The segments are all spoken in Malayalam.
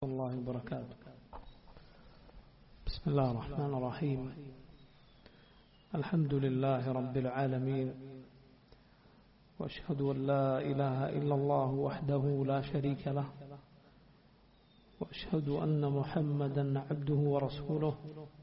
الله وبركاته بسم الله الرحمن الرحيم الحمد لله رب العالمين واشهد ان لا اله الا الله وحده لا شريك له واشهد ان محمدا عبده ورسوله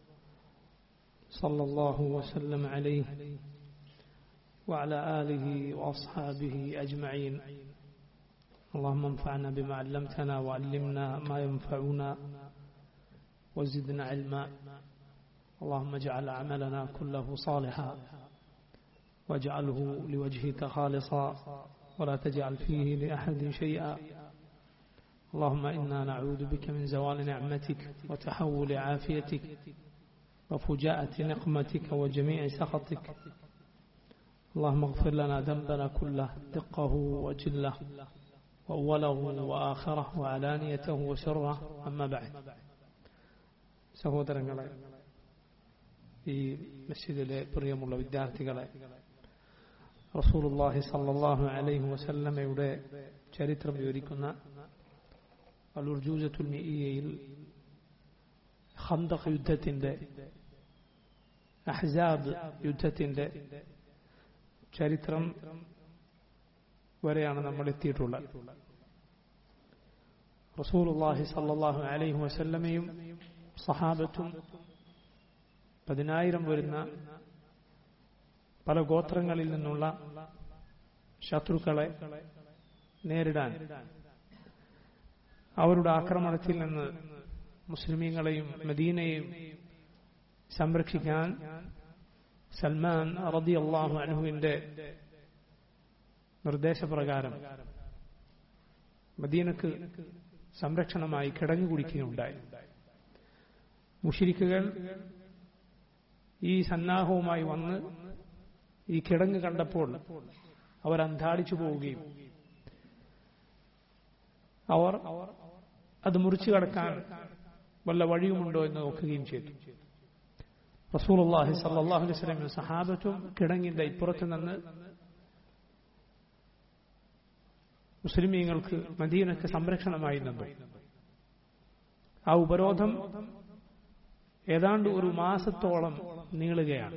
صلى الله وسلم عليه وعلى اله واصحابه اجمعين اللهم انفعنا بما علمتنا وعلمنا ما ينفعنا وزدنا علما اللهم اجعل عملنا كله صالحا واجعله لوجهك خالصا ولا تجعل فيه لأحد شيئا اللهم إنا نعوذ بك من زوال نعمتك وتحول عافيتك وفجاءة نقمتك وجميع سخطك اللهم اغفر لنا ذنبنا كله دقه وجله وأوله وآخره وعلانيته وسره أما بعد സഹോദരങ്ങളെ ഈ മസ്ജിദിലെ പ്രിയമുള്ള വിദ്യാർത്ഥികളെ റസൂലുള്ളാഹി സല്ലല്ലാഹു അലൈഹി വസല്ലമയുടെ ചരിത്രം വിവരിക്കുന്ന അലുർജൂജത്തുൽ മിഇയയിൽ ഖന്തഖ് യുദ്ധത്തിന്റെ അഹ്സാബ് യുദ്ധത്തിന്റെ ചരിത്രം വരെയാണ് നമ്മൾ എത്തിയിട്ടുള്ളത് റസൂലുള്ളാഹി സല്ലല്ലാഹു അലൈഹി വസല്ലമയും സഹാബത്തും പതിനായിരം വരുന്ന പല ഗോത്രങ്ങളിൽ നിന്നുള്ള ശത്രുക്കളെ നേരിടാൻ അവരുടെ ആക്രമണത്തിൽ നിന്ന് മുസ്ലിമീങ്ങളെയും മദീനയെയും സംരക്ഷിക്കാൻ സൽമാൻ റതി അള്ളാഹു അനുഹുവിന്റെ നിർദ്ദേശപ്രകാരം മദീനക്ക് സംരക്ഷണമായി കിടങ്ങു കുടിക്കുകയുണ്ടായി മുഷിരിക്കുകൾ ഈ സന്നാഹവുമായി വന്ന് ഈ കിടങ്ങ് കണ്ടപ്പോൾ അവർ അന്താളിച്ചു പോവുകയും അവർ അത് മുറിച്ചു കടക്കാൻ വല്ല വഴിയുമുണ്ടോ എന്ന് നോക്കുകയും ചെയ്തു റസൂലുള്ളാഹി സല്ലല്ലാഹു അലൈഹി വസല്ലം സഹാബത്തും കിടങ്ങിന്റെ ഇപ്പുറത്ത് നിന്ന് മുസ്ലിമീങ്ങൾക്ക് മദീനക്ക് സംരക്ഷണമായി നിന്നു ആ ഉപരോധം ഏതാണ്ട് ഒരു മാസത്തോളം നീളുകയാണ്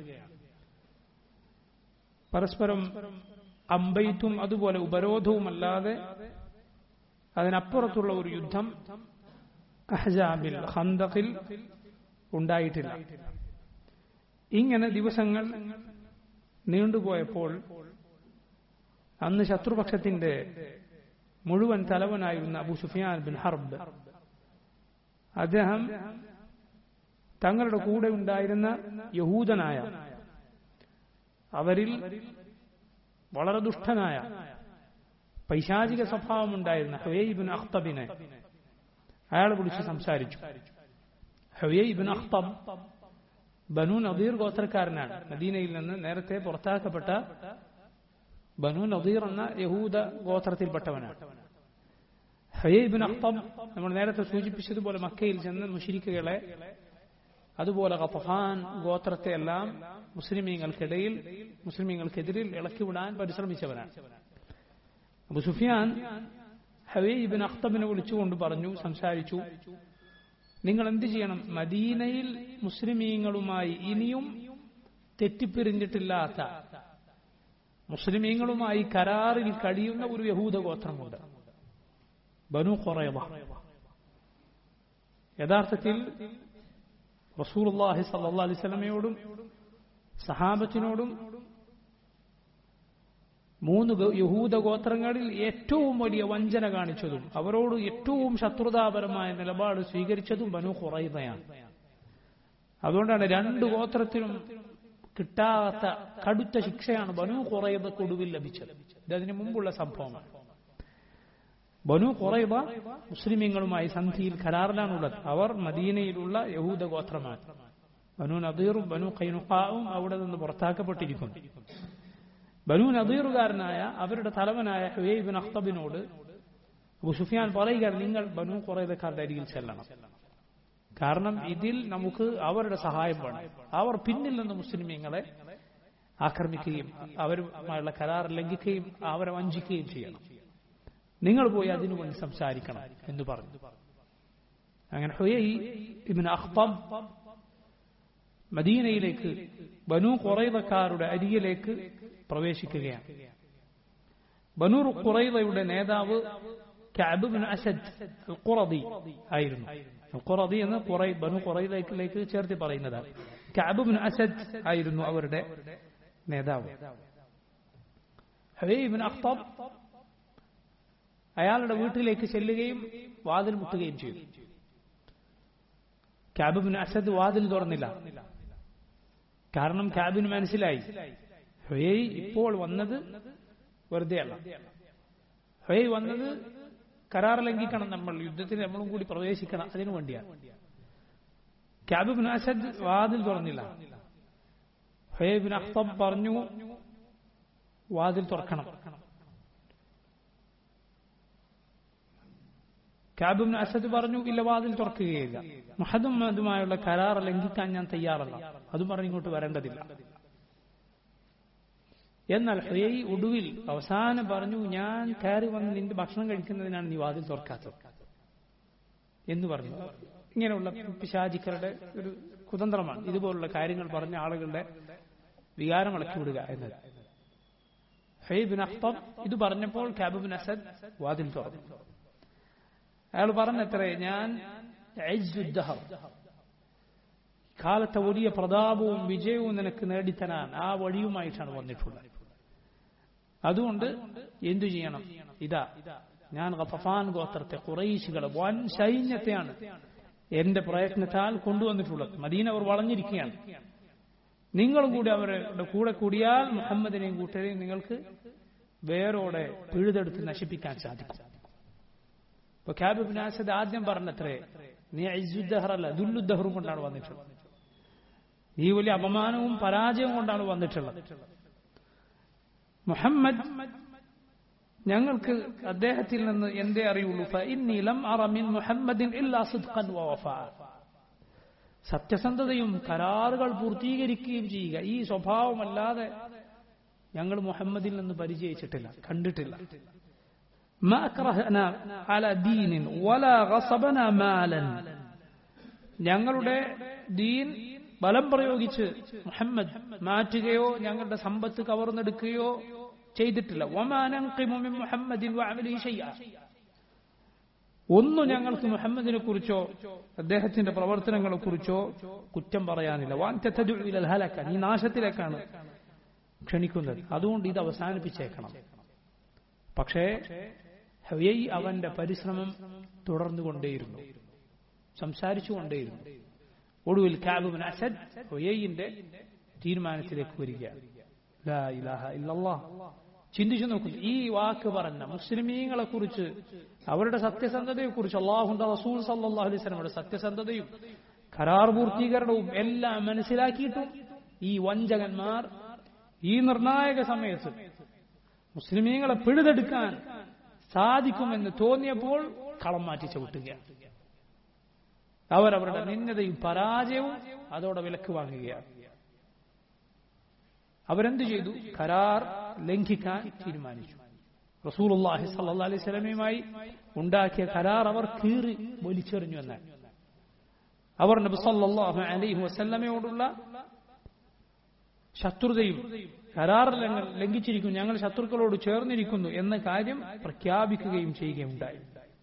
പരസ്പരം അമ്പെയ്ത്തും അതുപോലെ ഉപരോധവുമല്ലാതെ അതിനപ്പുറത്തുള്ള ഒരു യുദ്ധം അഹ്ജാബിൽ ഹന്തഖിൽ ഉണ്ടായിട്ടില്ല ഇങ്ങനെ ദിവസങ്ങൾ നീണ്ടുപോയപ്പോൾ അന്ന് ശത്രുപക്ഷത്തിന്റെ മുഴുവൻ തലവനായിരുന്ന അബു സുഫിയാൻ ബിൻ ഹർബ് അദ്ദേഹം തങ്ങളുടെ കൂടെ ഉണ്ടായിരുന്ന യഹൂദനായ അവരിൽ വളരെ ദുഷ്ടനായ പൈശാചിക സ്വഭാവമുണ്ടായിരുന്ന ഹവേയിബിൻ അഖ്തബിനെ അയാളെ വിളിച്ച് സംസാരിച്ചു ഹവേയിബിൻ അഖ്തബ് ബനു നദീർ ഗോത്രക്കാരനാണ് മദീനയിൽ നിന്ന് നേരത്തെ പുറത്താക്കപ്പെട്ട ബനു നദീർ എന്ന യഹൂദ ഗോത്രത്തിൽപ്പെട്ടവനാണ് ഹയേബിൻ അഖ്തബ് നമ്മൾ നേരത്തെ സൂചിപ്പിച്ചതുപോലെ മക്കയിൽ ചെന്ന് മുഷിരിക്കുകളെ അതുപോലെ ഖഫഹാൻ ഗോത്രത്തെ എല്ലാം മുസ്ലിമീങ്ങൾക്കിടയിൽ മുസ്ലിമീങ്ങൾക്കെതിരിൽ ഇളക്കിവിടാൻ പരിശ്രമിച്ചവനാണ് അബു സുഫിയാൻ ഹവേബിൻ അഖ്തബിനെ വിളിച്ചുകൊണ്ട് പറഞ്ഞു സംസാരിച്ചു നിങ്ങൾ എന്ത് ചെയ്യണം മദീനയിൽ മുസ്ലിമീങ്ങളുമായി ഇനിയും തെറ്റിപ്പിരിഞ്ഞിട്ടില്ലാത്ത മുസ്ലിമീങ്ങളുമായി കരാറിൽ കഴിയുന്ന ഒരു യഹൂദ ഗോത്രമുണ്ട് ബനു ഖുറൈബ യഥാർത്ഥത്തിൽ റസൂലുള്ളാഹി സല്ലല്ലാഹു അലൈഹി വസല്ലമയോടും സഹാബത്തിനോടും മൂന്ന് യഹൂദ ഗോത്രങ്ങളിൽ ഏറ്റവും വലിയ വഞ്ചന കാണിച്ചതും അവരോട് ഏറ്റവും ശത്രുതാപരമായ നിലപാട് സ്വീകരിച്ചതും ബനു ഖുറൈബയാണ് അതുകൊണ്ടാണ് രണ്ട് ഗോത്രത്തിനും കിട്ടാത്ത കടുത്ത ശിക്ഷയാണ് ബനു ഖുറൈബ കൊടുവിൽ ലഭിച്ചത് ഇതതിനു മുമ്പുള്ള സംഭവമാണ് ബനു ഖുറൈബ മുസ്ലിമീങ്ങളുമായി സന്ധിയിൽ കരാറിലാണുള്ളത് അവർ മദീനയിലുള്ള യഹൂദ ഗോത്രമാണ് ബനു നദീറും ബനു കൈനുഖാവും അവിടെ നിന്ന് പുറത്താക്കപ്പെട്ടിരിക്കുന്നു ബനു നദീറുകാരനായ അവരുടെ തലവനായ ഹുയൈബിൻ അഖ്തബിനോട് സുഫിയാൻ പറയുകയാണ് നിങ്ങൾ ബനു ഖുറൈബക്കാരുടെ അരികിൽ ചെല്ലണം കാരണം ഇതിൽ നമുക്ക് അവരുടെ സഹായം വേണം അവർ പിന്നിൽ നിന്ന് മുസ്ലിമീങ്ങളെ ആക്രമിക്കുകയും അവരുമായുള്ള കരാർ ലംഘിക്കുകയും അവരെ വഞ്ചിക്കുകയും ചെയ്യണം നിങ്ങൾ പോയി അതിനുവേണ്ടി സംസാരിക്കണം എന്ന് പറഞ്ഞു അങ്ങനെ ഹുയൈ ഇബ്നു അഖ്തബ് മദീനയിലേക്ക് ബനു ഖുറൈദക്കാരുടെ അരികിലേക്ക് പ്രവേശിക്കുകയാണ് ബനു ഖുറൈദയുടെ നേതാവ് Ka'b bin Asad al Qurazi ആയിരുന്നു അൽ ഖുറദി എന്ന് ഖുറൈ ബനു ഖുറൈദയിലേക്ക് ചേർത്ത് പറയുന്നതാണ് കഅബ് ബിൻ അസദ് ആയിരുന്നു അവരുടെ നേതാവ് ഹുയൈ ഇബ്നു അഖ്തബ് അയാളുടെ വീട്ടിലേക്ക് ചെല്ലുകയും വാതിൽ മുട്ടുകയും ചെയ്തു ക്യാബിന് അസദ് വാതിൽ തുറന്നില്ല കാരണം ക്യാബിന് മനസ്സിലായി ഹൊയ് ഇപ്പോൾ വന്നത് വെറുതെ അല്ല ഹൊയ് വന്നത് കരാർ ലംഘിക്കണം നമ്മൾ യുദ്ധത്തിന് നമ്മളും കൂടി പ്രവേശിക്കണം അതിനു വേണ്ടിയാണ് ക്യാബിന് അസദ് വാതിൽ തുറന്നില്ല ഹൊയ്ബിൻ അഖ്തബ് പറഞ്ഞു വാതിൽ തുറക്കണം കാബിന് അസദ് പറഞ്ഞു ഇല്ല വാതിൽ തുറക്കുകയില്ല മുഹദുമായുള്ള കരാർ ലംഘിക്കാൻ ഞാൻ തയ്യാറല്ല അതും പറഞ്ഞ് ഇങ്ങോട്ട് വരേണ്ടതില്ല എന്നാൽ ഹുയൈ ഒടുവിൽ അവസാനം പറഞ്ഞു ഞാൻ കയറി വന്ന് നിന്റെ ഭക്ഷണം കഴിക്കുന്നതിനാണ് നീ വാതിൽ തുറക്കാത്തത് എന്ന് പറഞ്ഞു ഇങ്ങനെയുള്ള പിശാചിക്കളുടെ ഒരു കുതന്ത്രമാണ് ഇതുപോലുള്ള കാര്യങ്ങൾ പറഞ്ഞ ആളുകളുടെ വികാരം ഇളക്കി വിടുക എന്നത് ഹൈബിൻ അഖ്തബ് ഇത് പറഞ്ഞപ്പോൾ കാബിബിൻ അസദ് വാതിൽ തുറന്നു അയാൾ പറഞ്ഞത്രേ ഞാൻ കാലത്തെ വലിയ പ്രതാപവും വിജയവും നിനക്ക് നേടിത്തരാൻ ആ വഴിയുമായിട്ടാണ് വന്നിട്ടുള്ളത് അതുകൊണ്ട് എന്തു ചെയ്യണം ഇതാ ഞാൻ ഗഫഫാൻ ഗോത്രത്തെ കുറേശികളെ വൻ സൈന്യത്തെയാണ് എന്റെ പ്രയത്നത്താൽ കൊണ്ടുവന്നിട്ടുള്ളത് മദീന അവർ വളഞ്ഞിരിക്കുകയാണ് നിങ്ങളും കൂടി അവരുടെ കൂടെ കൂടിയാൽ മുഹമ്മദിനെയും കൂട്ടരെയും നിങ്ങൾക്ക് വേരോടെ പിഴുതെടുത്ത് നശിപ്പിക്കാൻ സാധിക്കും ഇപ്പൊ ഖാബിബ് നാസദ് ആദ്യം പറഞ്ഞത്രേ നീ അല്ല ദുല്ലുദ്ദഹറും കൊണ്ടാണ് വന്നിട്ടുള്ളത് നീ വലിയ അപമാനവും പരാജയവും കൊണ്ടാണ് വന്നിട്ടുള്ളത് മുഹമ്മദ് ഞങ്ങൾക്ക് അദ്ദേഹത്തിൽ നിന്ന് എന്തേ അറിയുള്ളൂ ഇന്നീലം അറമിൻ മുഹമ്മദിൻ സത്യസന്ധതയും കരാറുകൾ പൂർത്തീകരിക്കുകയും ചെയ്യുക ഈ സ്വഭാവമല്ലാതെ ഞങ്ങൾ മുഹമ്മദിൽ നിന്ന് പരിചയിച്ചിട്ടില്ല കണ്ടിട്ടില്ല ما أكرهنا على دين ولا غصبنا مالا ഞങ്ങളുടെ ദീൻ ബലം പ്രയോഗിച്ച് മുഹമ്മദ് മാറ്റുകയോ ഞങ്ങളുടെ സമ്പത്ത് കവർന്നെടുക്കുകയോ ചെയ്തിട്ടില്ല മുഹമ്മദിൻ ഒന്നും ഞങ്ങൾക്ക് മുഹമ്മദിനെ കുറിച്ചോ അദ്ദേഹത്തിന്റെ പ്രവർത്തനങ്ങളെ കുറിച്ചോ കുറ്റം പറയാനില്ല വാൻ നീ നാശത്തിലേക്കാണ് ക്ഷണിക്കുന്നത് അതുകൊണ്ട് ഇത് അവസാനിപ്പിച്ചേക്കണം പക്ഷേ ഹവ്യൈ അവന്റെ പരിശ്രമം തുടർന്നുകൊണ്ടേയിരുന്നു സംസാരിച്ചുകൊണ്ടേയിരുന്നു ഒടുവിൽ കാബുബിൻ അസദ് ഹൊയ്യന്റെ തീരുമാനത്തിലേക്ക് വരിക ചിന്തിച്ചു നോക്കൂ ഈ വാക്ക് പറഞ്ഞ മുസ്ലിമീങ്ങളെ കുറിച്ച് അവരുടെ സത്യസന്ധതയെ കുറിച്ച് അള്ളാഹുന്റെ റസൂൽ സല്ലാ അലൈസ്ലമയുടെ സത്യസന്ധതയും കരാർ പൂർത്തീകരണവും എല്ലാം മനസ്സിലാക്കിയിട്ടും ഈ വഞ്ചകന്മാർ ഈ നിർണായക സമയത്ത് മുസ്ലിമീങ്ങളെ പിഴുതെടുക്കാൻ സാധിക്കുമെന്ന് തോന്നിയപ്പോൾ കളം മാറ്റി ചവിട്ടുകയാണ് അവരവരുടെ നിന്നതയും പരാജയവും അതോടെ വിലക്ക് വാങ്ങുകയാണ് അവരെന്ത് ചെയ്തു കരാർ ലംഘിക്കാൻ തീരുമാനിച്ചു റസൂലുള്ളാഹി സല്ലല്ലാഹു അലൈഹി വസല്ലമയുമായി ഉണ്ടാക്കിയ കരാർ അവർ കീറി വലിച്ചെറിഞ്ഞു എന്നാണ് അവർ നബി സല്ലല്ലാഹു അലൈഹി വസല്ലമയോടുള്ള ശത്രുതയും കരാർ ലംഘിച്ചിരിക്കുന്നു ഞങ്ങൾ ശത്രുക്കളോട് ചേർന്നിരിക്കുന്നു എന്ന കാര്യം പ്രഖ്യാപിക്കുകയും ചെയ്യുകയുണ്ടായി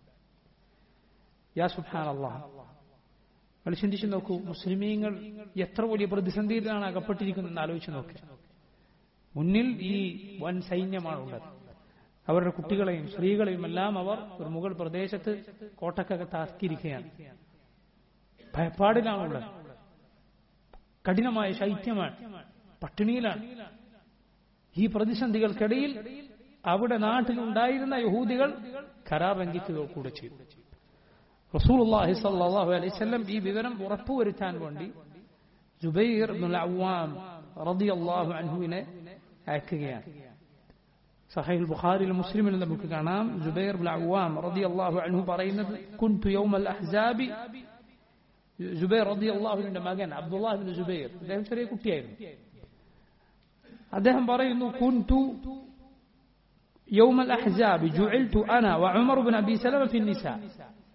യാ സുഹാൻ അള്ളാഹ് നിങ്ങൾ ചിന്തിച്ചു നോക്കൂ മുസ്ലിമീങ്ങൾ എത്ര വലിയ പ്രതിസന്ധിയിലാണ് അകപ്പെട്ടിരിക്കുന്നതെന്ന് ആലോചിച്ച് നോക്കി മുന്നിൽ ഈ വൻ സൈന്യമാണുള്ളത് അവരുടെ കുട്ടികളെയും സ്ത്രീകളെയും എല്ലാം അവർ ഒരു മുഗൾ പ്രദേശത്ത് കോട്ടക്കകത്താക്കിയിരിക്കുകയാണ് ഭയപ്പാടിലാണുള്ളത് കഠിനമായ ശൈത്യമാണ് പട്ടിണിയിലാണ് ഈ പ്രതിസന്ധികൾക്കിടയിൽ അവിടെ നാട്ടിലുണ്ടായിരുന്ന യഹൂദികൾ കരാർ ലംഘിക്കുക കൂടെ ചെയ്തു റസൂലുള്ളാഹി സ്വല്ലല്ലാഹു അലൈഹി വസല്ലം ഈ വിവരം ഉറപ്പുവരുത്താൻ വേണ്ടി ജുബൈർ ഇബ്നുൽ അവ്വാം റളിയല്ലാഹു അൻഹുവിനെ അയക്കുകയാണ് സഹീൽ ബുഖാരിയിൽ മുസ്ലിമിൽ നമുക്ക് കാണാം ജുബൈർ ഇബ്നുൽ അവ്വാം റളിയല്ലാഹു അൻഹു പറയുന്നത് കുൻതു യൗമൽ അഹ്സാബി ജുബൈർ റളിയല്ലാഹുവിന്റെ മകൻ അബ്ദുല്ലാഹ് ഇബ്നു ജുബൈർ അദ്ദേഹം ചെറിയ കുട്ടിയായിരുന്നു അദ്ദേഹം പറയുന്നു കുൻതു يوم الأحزاب جعلت أنا وعمر بن أبي سلمة في النساء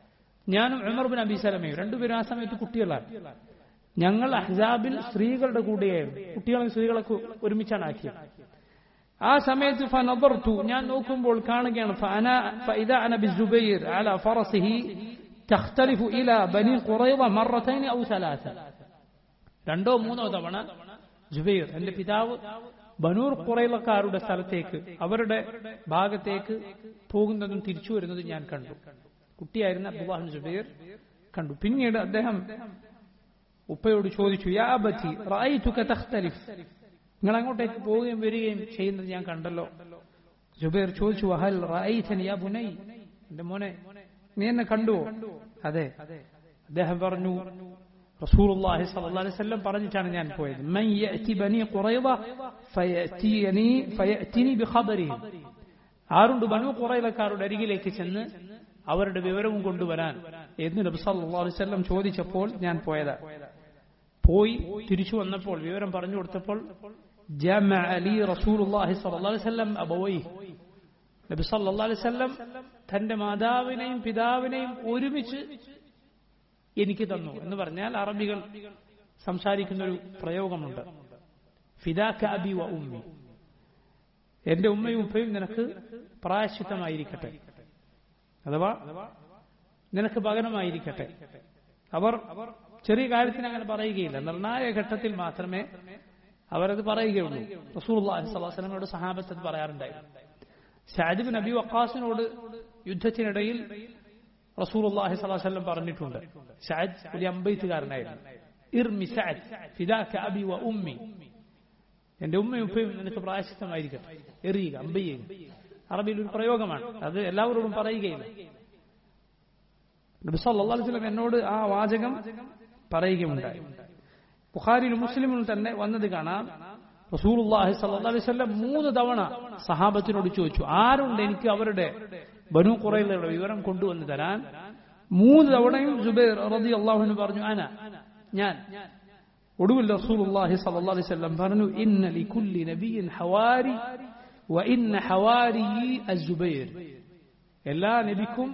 ഞാനും ഉമർ ബിൻ അബി സലമയും രണ്ടുപേരും ആ സമയത്ത് കുട്ടികളാണ് ഞങ്ങൾ അഹ്സാബിൽ സ്ത്രീകളുടെ കൂടെയായിരുന്നു കുട്ടികളും സ്ത്രീകളൊക്കെ ഒരുമിച്ചാണ് ആക്കിയത് ആ സമയത്ത് ഫനദർതു ഞാൻ നോക്കുമ്പോൾ കാണുകയാണ് ഫഅന ഫഇദാ അന ബിസുബൈർ അല ഫറസിഹി تختلف إلى بني قريظة مرتين أو ثلاثة രണ്ടോ മൂന്നോ തവണ ജുബൈർ എന്റെ പിതാവ് ബനൂർ കുറയിലക്കാരുടെ സ്ഥലത്തേക്ക് അവരുടെ ഭാഗത്തേക്ക് പോകുന്നതും തിരിച്ചു വരുന്നതും ഞാൻ കണ്ടു കുട്ടിയായിരുന്ന അബ്ദുല്ലാഹിൻ ജുബൈർ കണ്ടു പിന്നീട് അദ്ദേഹം ഉപ്പയോട് ചോദിച്ചു യാ അബത്തി റഅയ്തുക തഖ്തലിഫ് നിങ്ങൾ അങ്ങോട്ടേക്ക് പോവുകയും വരികയും ചെയ്യുന്നത് ഞാൻ കണ്ടല്ലോ ജുബൈർ ചോദിച്ചു വഹൽ റഅയ്തനി യാ ബുനൈ എന്റെ മോനെ നീ എന്നെ കണ്ടുവോ അതെ അദ്ദേഹം പറഞ്ഞു റസൂലുള്ളാഹി സ്വല്ലല്ലാഹു അലൈഹി വസല്ലം പറഞ്ഞിട്ടാണ് ഞാൻ പോയത് മൻ യഅതി ബനി ഖുറൈദ ഫയഅതിനി ഫയഅതിനി ബിഖബരിഹിം ആരുണ്ട് ബനു ഖുറൈദക്കാരുടെ അരികിലേക്ക് ചെന്ന് അവരുടെ വിവരവും കൊണ്ടുവരാൻ എന്ന് നബി സല്ലല്ലാഹു അലൈഹി വസല്ലം ചോദിച്ചപ്പോൾ ഞാൻ പോയതാ പോയി തിരിച്ചു വന്നപ്പോൾ വിവരം പറഞ്ഞു കൊടുത്തപ്പോൾ ജമഅ ലി റസൂലുള്ളാഹി സ്വല്ലല്ലാഹു അലൈഹി വസല്ലം അബവൈഹി നബി സല്ലല്ലാഹു അലൈഹി വസല്ലം തന്റെ മാതാവിനെയും പിതാവിനെയും ഒരുമിച്ച് എനിക്ക് തന്നു എന്ന് പറഞ്ഞാൽ അറബികൾ സംസാരിക്കുന്ന ഒരു പ്രയോഗമുണ്ട് ഫിദാക്ക അബി വ ഉമ്മി എന്റെ ഉമ്മയും ഉപ്പയും നിനക്ക് പ്രായശ്ചിത്തമായിരിക്കട്ടെ അഥവാ നിനക്ക് പകരമായിരിക്കട്ടെ അവർ ചെറിയ കാര്യത്തിന് അങ്ങനെ പറയുകയില്ല നിർണായക ഘട്ടത്തിൽ മാത്രമേ അവരത് പറയുകയുള്ളൂ റസൂൽ അള്ളാഹിസ്വലാസ്ലമയോട് സഹാബത്ത് അത് പറയാറുണ്ടായിരുന്നു ഷാജിബ് നബി വക്കാസിനോട് യുദ്ധത്തിനിടയിൽ റസൂൽ അള്ളാഹി സ്വലാസ്ലം പറഞ്ഞിട്ടുണ്ട് ഷാജ് ഒരു അമ്പെയ്ത്തുകാരനായിരുന്നു ഇർമി സഅദ് ഫിദാക അബി വ ഉമ്മി എന്റെ ഉമ്മയും ഉപ്പയും നിനക്ക് പ്രായശിത്തമായിരിക്കട്ടെ എറിയുക അമ്പയ്യുക അറബിയിൽ ഒരു പ്രയോഗമാണ് അത് എല്ലാവരോടും പറയുകയില്ല നബി സല്ലല്ലാഹു അലൈഹി വസല്ലം എന്നോട് ആ വാചകം പറയുകയുണ്ടായി ബുഖാരിയിലും മുസ്ലിമിലും തന്നെ വന്നത് കാണാം റസൂലുള്ളാഹി സ്വല്ലല്ലാഹു അലൈഹി വസല്ലം മൂന്ന് തവണ സഹാബത്തിനോട് ചോദിച്ചു ആരുണ്ട് എനിക്ക് അവരുടെ ബനു ഖുറൈലയുടെ വിവരം കൊണ്ടുവന്ന് തരാൻ മൂന്ന് തവണയും ജുബൈർ റളിയല്ലാഹു പറഞ്ഞു അന ഞാൻ ഒടുവിൽ റസൂലുള്ളാഹി സ്വല്ലല്ലാഹു അലൈഹി വസല്ലം പറഞ്ഞു ഇന്ന ലികുല്ലി നബിയിൻ ഹവാരി വ ഇന്ന ഹവാരി അസ്സുബൈർ എല്ലാ നബിക്കും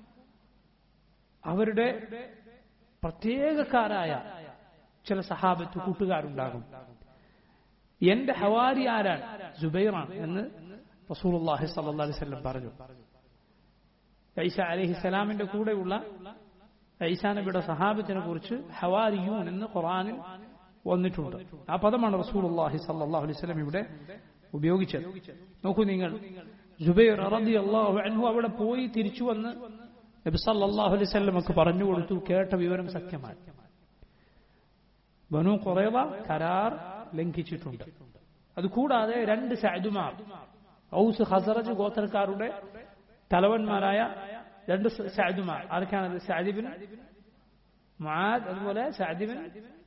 അവരുടെ പ്രത്യേകക്കാരായ ചില സഹാബത്ത് കൂട്ടുകാരുണ്ടാകും എന്റെ ഹവാരി ആരാണ് ജുബൈറാണ് എന്ന് റസൂലുള്ളാഹി സ്വല്ലല്ലാഹു അലൈഹി വസല്ലം പറഞ്ഞു ഐസ അലൈഹിസ്സലാമിന്റെ കൂടെയുള്ള ഐസാ നബിയുടെ സഹാബത്തിനെ കുറിച്ച് ഹവാരിയൂൻ എന്ന് ഖുറാനിൽ വന്നിട്ടുണ്ട് ആ പദമാണ് റസൂലുള്ളാഹി സ്വല്ലല്ലാഹു അലൈഹി വസല്ലം ഇവിടെ ഉപയോഗിച്ചത് നോക്കൂ നിങ്ങൾ ജുബൈർ റളിയല്ലാഹു അൻഹു അവിടെ പോയി തിരിച്ചു വന്ന് നബി സല്ലല്ലാഹു അലൈഹി വസല്ലമക്ക് പറഞ്ഞു കൊടുത്തു കേട്ട വിവരം സത്യമാണ് ബനു ഖുറൈദ കരാർ ലംഘിച്ചിട്ടുണ്ട് അതുകൂടാതെ രണ്ട് സഅദുമാർ ഔസ് ഹസറജ് ഗോത്രക്കാരുടെ തലവന്മാരായ രണ്ട് സഅദുമാർ ആർക്കാണത് സഅദിബിൻ മുആദ് അതുപോലെ സഅദിബിൻ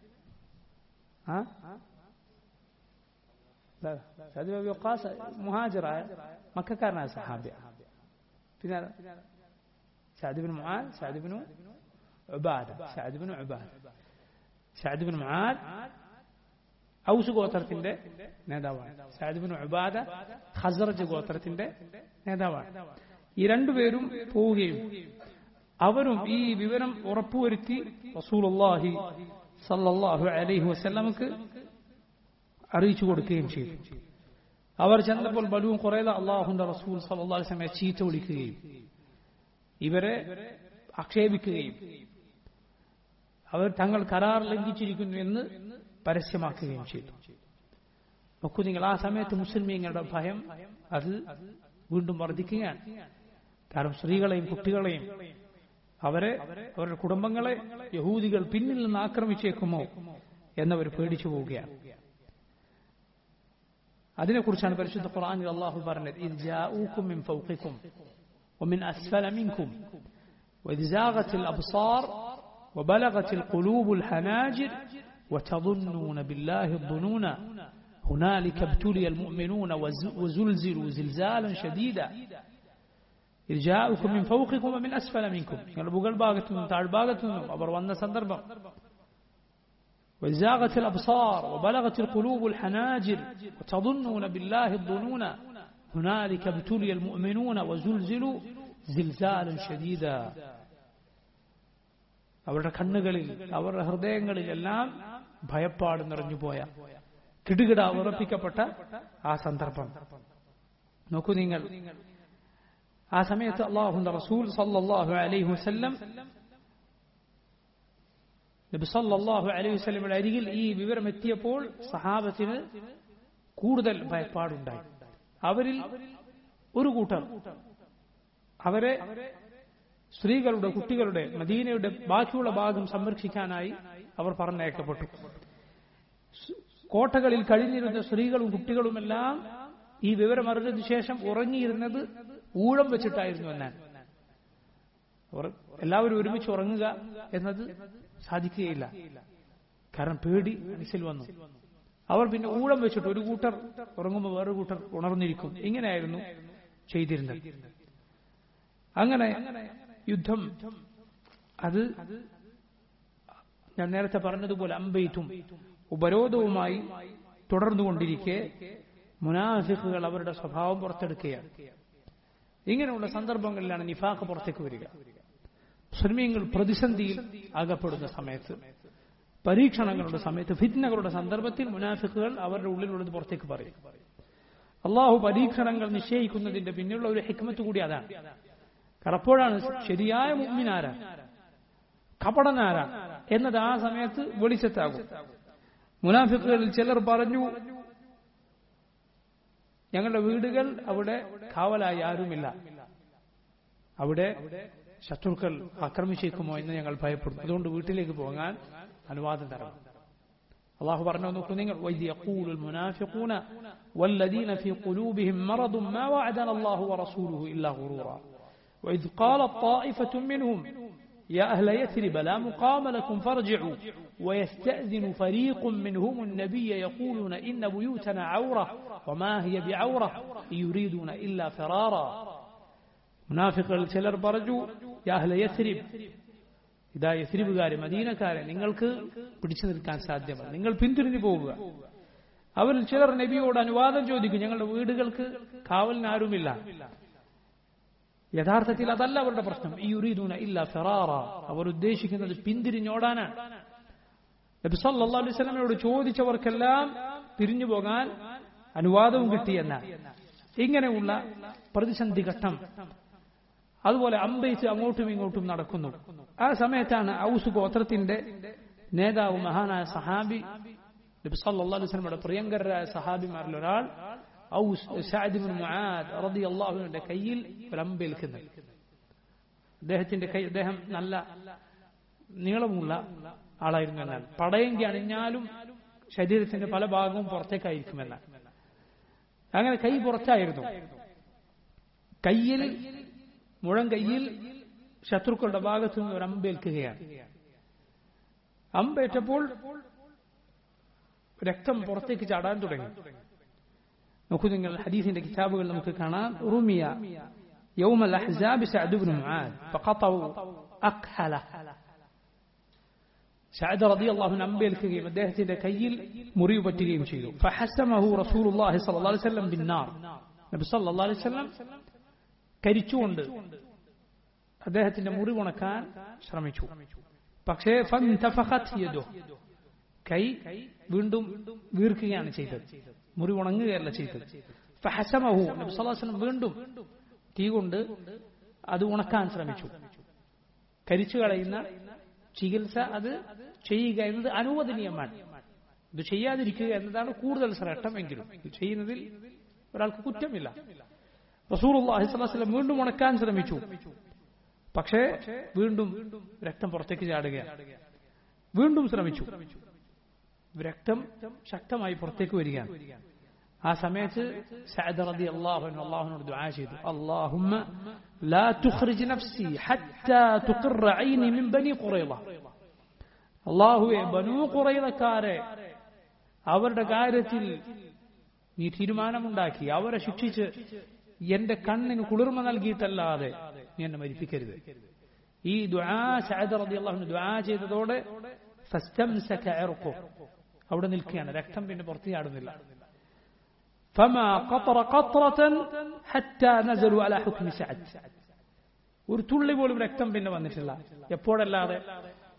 സഅദ് ബിൻ വഖാസ് മുഹാജിറായ മക്കക്കാരനായ സഹാബിയ പിന്നെ Saad bin Muadh Saad bin Ubada Saad bin Ubada Saad bin Muadh Aws ഗോത്രത്തിന്റെ നേതാവാണ് സഅദ് ബിൻ ഉബാദ ഖസറജ് ഗോത്രത്തിന്റെ നേതാവാണ് ഈ രണ്ടുപേരും പോവുകയും അവരും ഈ വിവരം ഉറപ്പുവരുത്തി റസൂലുള്ളാഹി സല്ലല്ലാഹു അലൈഹി വസല്ലമക്ക് അറിയിച്ചു കൊടുക്കുകയും ചെയ്തു അവർ ചെന്നപ്പോൾ ബലൂൻ കുറേത അള്ളാഹുന്റെ റസൂൽ സല്ലല്ലാഹു അലൈഹി വസല്ലമയെ ചീത്ത വിളിക്കുകയും ഇവരെ ആക്ഷേപിക്കുകയും അവർ തങ്ങൾ കരാർ ലംഘിച്ചിരിക്കുന്നു എന്ന് പരസ്യമാക്കുകയും ചെയ്തു നോക്കൂ നിങ്ങൾ ആ സമയത്ത് മുസ്ലിമീങ്ങളുടെ ഭയം അത് വീണ്ടും വർദ്ധിക്കുകയാണ് കാരണം സ്ത്രീകളെയും കുട്ടികളെയും അവരെ അവരുടെ കുടുംബങ്ങളെ യഹൂദികൾ പിന്നിൽ നിന്ന് ആക്രമിച്ചേക്കുമോ എന്നവർ പേടിച്ചു പോവുകയാണ് അതിനെക്കുറിച്ചാണ് പരിശുദ്ധ ഖുർആനിൽ അള്ളാഹു പറഞ്ഞത് ഇത് ജാഊക്കും മിൻ ഫൗഖിക്കും ومن أسفل منكم وإذ زاغت الأبصار وبلغت القلوب الحناجر وتظنون بالله الظنون هنالك ابتلي المؤمنون وزلزلوا زلزالا شديدا إذ جاءكم من فوقكم ومن أسفل منكم يعني بقل باغتهم تعال باغتهم أبر وانا سندربا وزاغت الأبصار وبلغت القلوب الحناجر وتظنون بالله الظنون هنالك ابتلي المؤمنون وزلزلوا زلزالا شديدا അവരുടെ കണ്ണുകളിൽ അവരുടെ ഹൃദയങ്ങളിൽ എല്ലാം ഭയപ്പാട് നിറഞ്ഞുപോയ കിടുകിട ഉറപ്പിക്കപ്പെട്ട ആ സന്ദർഭം നോക്കൂ നിങ്ങൾ ആ സമയത്ത് അള്ളാഹുന്റെ റസൂൽ സല്ലല്ലാഹു അലൈഹി വസല്ലം നബി സല്ലല്ലാഹു അലൈഹി വസല്ലമയുടെ അരികിൽ ഈ വിവരം എത്തിയപ്പോൾ സഹാബത്തിന് കൂടുതൽ ഭയപ്പാടുണ്ടായി അവരിൽ ഒരു കൂട്ടർ അവരെ സ്ത്രീകളുടെ കുട്ടികളുടെ മദീനയുടെ ബാക്കിയുള്ള ഭാഗം സംരക്ഷിക്കാനായി അവർ പറഞ്ഞയക്കപ്പെട്ടു കോട്ടകളിൽ കഴിഞ്ഞിരുന്ന സ്ത്രീകളും കുട്ടികളുമെല്ലാം ഈ വിവരം അറിഞ്ഞതിനു ശേഷം ഉറങ്ങിയിരുന്നത് ഊഴം വെച്ചിട്ടായിരുന്നു എന്നാൻ അവർ എല്ലാവരും ഒരുമിച്ച് ഉറങ്ങുക എന്നത് സാധിക്കുകയില്ല കാരണം പേടി മനസ്സിൽ വന്നു അവർ പിന്നെ ഊഴം വെച്ചിട്ട് ഒരു കൂട്ടർ ഉറങ്ങുമ്പോൾ വേറൊരു കൂട്ടർ ഉണർന്നിരിക്കും ഇങ്ങനെയായിരുന്നു ചെയ്തിരുന്നത് അങ്ങനെ യുദ്ധം അത് ഞാൻ നേരത്തെ പറഞ്ഞതുപോലെ അമ്പെയ്ത്തും ഉപരോധവുമായി തുടർന്നുകൊണ്ടിരിക്കെ മുനാഫിഖുകൾ അവരുടെ സ്വഭാവം പുറത്തെടുക്കുകയാണ് ഇങ്ങനെയുള്ള സന്ദർഭങ്ങളിലാണ് നിഫാഖ് പുറത്തേക്ക് വരിക മുസ്ലിമീങ്ങൾ പ്രതിസന്ധിയിൽ അകപ്പെടുന്ന സമയത്ത് പരീക്ഷണങ്ങളുടെ സമയത്ത് ഫിറ്റ്നകളുടെ സന്ദർഭത്തിൽ മുനാഫിഖുകൾ അവരുടെ ഉള്ളിലുള്ളത് പുറത്തേക്ക് പറയും അള്ളാഹു പരീക്ഷണങ്ങൾ നിശ്ചയിക്കുന്നതിന്റെ പിന്നിലുള്ള ഒരു ഹിക്മത്ത് കൂടി അതാണ് കാരണം അപ്പോഴാണ് ശരിയായ മുമ്മിനാരാ കപടനാരാ എന്നത് ആ സമയത്ത് വെളിച്ചത്താകും മുനാഫിക്കുകളിൽ ചിലർ പറഞ്ഞു ഞങ്ങളുടെ വീടുകൾ അവിടെ കാവലായി ആരുമില്ല അവിടെ ശത്രുക്കൾ ആക്രമിച്ചേക്കുമോ എന്ന് ഞങ്ങൾ ഭയപ്പെടുന്നു അതുകൊണ്ട് വീട്ടിലേക്ക് പോകാൻ അനുവാദം തരണം അള്ളാഹു പറഞ്ഞു നോക്കൂ നിങ്ങൾ وَإِذْ يَقُولُ الْمُنَافِقُونَ وَالَّذِينَ فِي قُلُوبِهِم مَّرَضٌ مَّا وَعَدَنَا اللَّهُ وَرَسُولُهُ إِلَّا غُرُورًا وإذ قالت طائفة منهم يا أهل يثرب لا مقام لكم فارجعوا ويستأذن فريق منهم النبي يقولون إن بيوتنا عورة وما هي بعورة يريدون إلا فرارا منافق الشلر برجو يا أهل يثرب ഇതാ യസ്രിബുകാരെ മദീനക്കാരെ നിങ്ങൾക്ക് പിടിച്ചു നിൽക്കാൻ സാധ്യമല്ല നിങ്ങൾ പിന്തിരിഞ്ഞു പോവുക അവരിൽ ചിലർ നബിയോട് അനുവാദം ചോദിക്കും ഞങ്ങളുടെ വീടുകൾക്ക് കാവലിന് ആരുമില്ല യഥാർത്ഥത്തിൽ അതല്ല അവരുടെ പ്രശ്നം ഈ യുരീദൂന ഇല്ല ഫെറാറ അവർ ഉദ്ദേശിക്കുന്നത് പിന്തിരിഞ്ഞോടാനാണ് നബി സല്ലല്ലാഹു അലൈഹി വസല്ലമയോട് ചോദിച്ചവർക്കെല്ലാം തിരിഞ്ഞു പോകാൻ അനുവാദവും കിട്ടിയെന്ന ഇങ്ങനെയുള്ള പ്രതിസന്ധി ഘട്ടം അതുപോലെ അമ്പയിച്ച് അങ്ങോട്ടും ഇങ്ങോട്ടും നടക്കുന്നു ആ സമയത്താണ് ഔസ് ഗോത്രത്തിന്റെ നേതാവ് മഹാനായ സഹാബി നബി സല്ലല്ലാഹു അലൈഹി വസല്ലമയുടെ പ്രിയങ്കരായ സഹാബിമാരിൽ ഒരാൾ ഔസ് സഅദ് ഇബ്നു മുആദ് റളിയല്ലാഹുവിന്റെ കയ്യിൽ ഒരു അമ്പേൽക്കുന്നത് അദ്ദേഹത്തിന്റെ കൈ അദ്ദേഹം നല്ല നീളമുള്ള ആളായിരുന്നു എന്നാൽ പടയെങ്കി അണിഞ്ഞാലും ശരീരത്തിന്റെ പല ഭാഗവും പുറത്തേക്കായിരിക്കുമെന്നാൽ അങ്ങനെ കൈ പുറത്തായിരുന്നു കയ്യിൽ മുഴം കയ്യിൽ ശത്രുക്കളുടെ ഭാഗത്തു നിന്ന് ഒരു അമ്പേൽക്കുകയാണ് അമ്പേറ്റപ്പോൾ രക്തം പുറത്തേക്ക് ചാടാൻ തുടങ്ങി നോക്കൂ നിങ്ങൾ ഹദീസിന്റെ കിതാബുകൾ നമുക്ക് കാണാം റുമിയ يوم الأحزاب سعد بن معاذ فقطعوا أكحلة سعد رضي الله عنه അമ്പേൽക്കുകയും അദ്ദേഹത്തിന്റെ കയ്യിൽ മുറിവ് പറ്റുകയും ചെയ്തു فحسمه رسول الله صلى الله عليه وسلم بالنار നബി സല്ലല്ലാഹു അലൈഹി വസല്ലം കരിച്ചുകൊണ്ട് അദ്ദേഹത്തിന്റെ മുറിവ് ഉണക്കാൻ ശ്രമിച്ചു പക്ഷേ ഫൻതഫഖത് യദു കൈ വീണ്ടും വീർക്കുകയാണ് ചെയ്തത് മുറി ഉണങ്ങുകയല്ല ചെയ്തത് ഫഹസമഹു നബി സല്ലല്ലാഹു അലൈഹി വസല്ലം വീണ്ടും തീ കൊണ്ട് അത് ഉണക്കാൻ ശ്രമിച്ചു കരിച്ചു കളയുന്ന ചികിത്സ അത് ചെയ്യുക എന്നത് അനുവദനീയമാണ് ഇത് ചെയ്യാതിരിക്കുക എന്നതാണ് കൂടുതൽ ശ്രേഷ്ഠമെങ്കിലും ഇത് ചെയ്യുന്നതിൽ ഒരാൾക്ക് കുറ്റമില്ല റസൂലുള്ളാഹി സ്വല്ലല്ലാഹു അലൈഹി വസല്ലം വീണ്ടും ഉണക്കാൻ ശ്രമിച്ചു പക്ഷേ വീണ്ടും രക്തം പുറത്തേക്ക് ചാടുകയാണ് വീണ്ടും ശ്രമിച്ചു രക്തം ശക്തമായി പുറത്തേക്ക് വരികയാണ് ആ സമയത്ത് സഅദ് റളി അള്ളാഹു അള്ളാഹുനോട് ദുആ ചെയ്തു അല്ലാഹുമ്മ ലാ തുഖ്രിജ് നഫ്സി ഹത്താ തുഖിറ ഐനി മിൻ ബനി ഖുറൈള അല്ലാഹുവേ ബനൂ ഖുറൈളക്കാരെ അവരുടെ കാര്യത്തിൽ നീ തീരുമാനമുണ്ടാക്കി അവരെ ശിക്ഷിച്ച് എന്റെ കണ്ണിന് കുളിർമ നൽകിയിട്ടല്ലാതെ നീ എന്നെ മരിപ്പിക്കരുത് ഈ ദുആ സഅദ് റളിയല്ലാഹു അൻഹു ദുആ ചെയ്തതോടെ ഫസ്തംസക ഇർഖു അവിടെ നിൽക്കുകയാണ് രക്തം പിന്നെ പുറത്തു ചാടുന്നില്ല فما قطر قطرة حتى نزلوا على حكم سعد ഒരു തുള്ളി പോലും രക്തം പിന്നെ വന്നിട്ടില്ല എപ്പോഴല്ലാതെ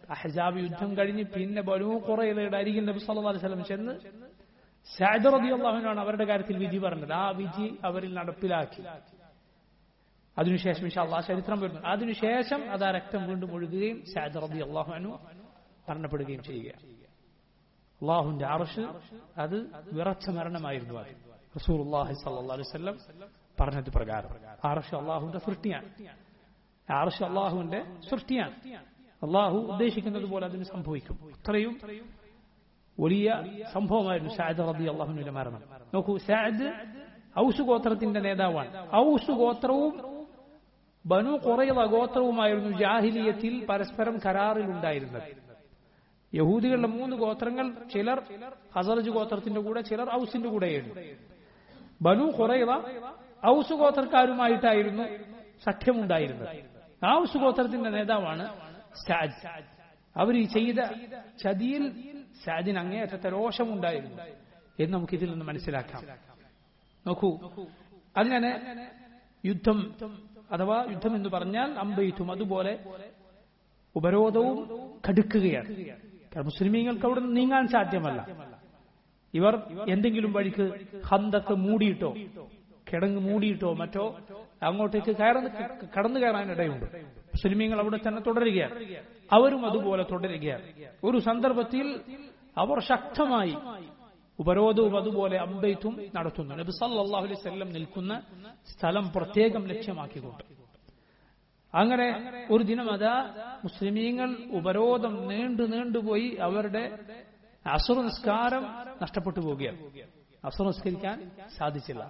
അഹ്സാബ് യുദ്ധം കഴിഞ്ഞ് പിന്നെ ബനൂ കുറയുടെ അരികിൽ നബി സല്ലല്ലാഹു അലൈഹി വസല്ലം ചെന്ന് സഅദ് റളിയല്ലാഹുവിനാണ് അവരുടെ കാര്യത്തിൽ വിധി പറഞ്ഞത് ആ വിധി അവരിൽ നടപ്പിലാക്കി അതിനുശേഷം ഇൻഷാല്ലാ ചരിത്രം വരുന്നു അതിനുശേഷം അത് ആ രക്തം വീണ്ടും ഒഴുകുകയും സഅദ് റളിയല്ലാഹു അൻഹു മരണപ്പെടുകയും ചെയ്യുക അള്ളാഹുവിന്റെ അർഷ് അത് വിറച്ച മരണമായിരുന്നു അത് റസൂലുള്ളാഹി സ്വല്ലല്ലാഹു അലൈഹി വസല്ലം പറഞ്ഞത് പ്രകാരം അർഷ് അള്ളാഹുവിന്റെ സൃഷ്ടിയാണ് അർഷ് അള്ളാഹുവിന്റെ സൃഷ്ടിയാണ് അള്ളാഹു ഉദ്ദേശിക്കുന്നത് പോലെ അതിന് സംഭവിക്കും അത്രയും വലിയ സംഭവമായിരുന്നു സാദ് റബി അള്ളാഹുവിന്റെ മരണം നോക്കൂ സാദ് ഔസ് ഗോത്രത്തിന്റെ നേതാവാണ് ഔസ് ഗോത്രവും ബനു കുറയുന്ന ഗോത്രവുമായിരുന്നു ജാഹിലിയത്തിൽ പരസ്പരം കരാറിൽ ഉണ്ടായിരുന്നത് യഹൂദികളുടെ മൂന്ന് ഗോത്രങ്ങൾ ചിലർ ഹസറജ് ഗോത്രത്തിന്റെ കൂടെ ചിലർ ഔസിന്റെ കൂടെയായിരുന്നു ബനു കുറയുക ഔസ് ഗോത്രക്കാരുമായിട്ടായിരുന്നു സഖ്യമുണ്ടായിരുന്നത് ആ ഔസ് ഗോത്രത്തിന്റെ നേതാവാണ് സാദ് അവർ ഈ ചെയ്ത ചതിയിൽ സാദിന് അങ്ങേയറ്റത്തെ രോഷമുണ്ടായിരുന്നു എന്ന് നമുക്ക് ഇതിൽ നിന്ന് മനസ്സിലാക്കാം നോക്കൂ അങ്ങനെ യുദ്ധം അഥവാ യുദ്ധം എന്ന് പറഞ്ഞാൽ അമ്പെയ്ത്തും അതുപോലെ ഉപരോധവും കടുക്കുകയാണ് കാരണം മുസ്ലിമീങ്ങൾക്ക് അവിടെ നിന്ന് നീങ്ങാൻ സാധ്യമല്ല ഇവർ എന്തെങ്കിലും വഴിക്ക് ഹന്തക്ക് മൂടിയിട്ടോ കിടങ്ങ് മൂടിയിട്ടോ മറ്റോ അങ്ങോട്ടേക്ക് കയറുന്ന കടന്നു കയറാനിടയുണ്ട് മുസ്ലിമീങ്ങൾ അവിടെ തന്നെ തുടരുകയാണ് അവരും അതുപോലെ തുടരുകയാണ് ഒരു സന്ദർഭത്തിൽ അവർ ശക്തമായി ഉപരോധവും അതുപോലെ അമ്പെയ്ത്തും നടത്തുന്നു നബി സല്ലല്ലാഹു അലൈഹി വസല്ലം നിൽക്കുന്ന സ്ഥലം പ്രത്യേകം ലക്ഷ്യമാക്കിക്കൊണ്ട് അങ്ങനെ ഒരു ദിനം അതാ മുസ്ലിമീങ്ങൾ ഉപരോധം നീണ്ടു നീണ്ടുപോയി അവരുടെ അസുർ നിസ്കാരം നഷ്ടപ്പെട്ടു പോവുകയാണ് അസുർ നിസ്കരിക്കാൻ സാധിച്ചില്ല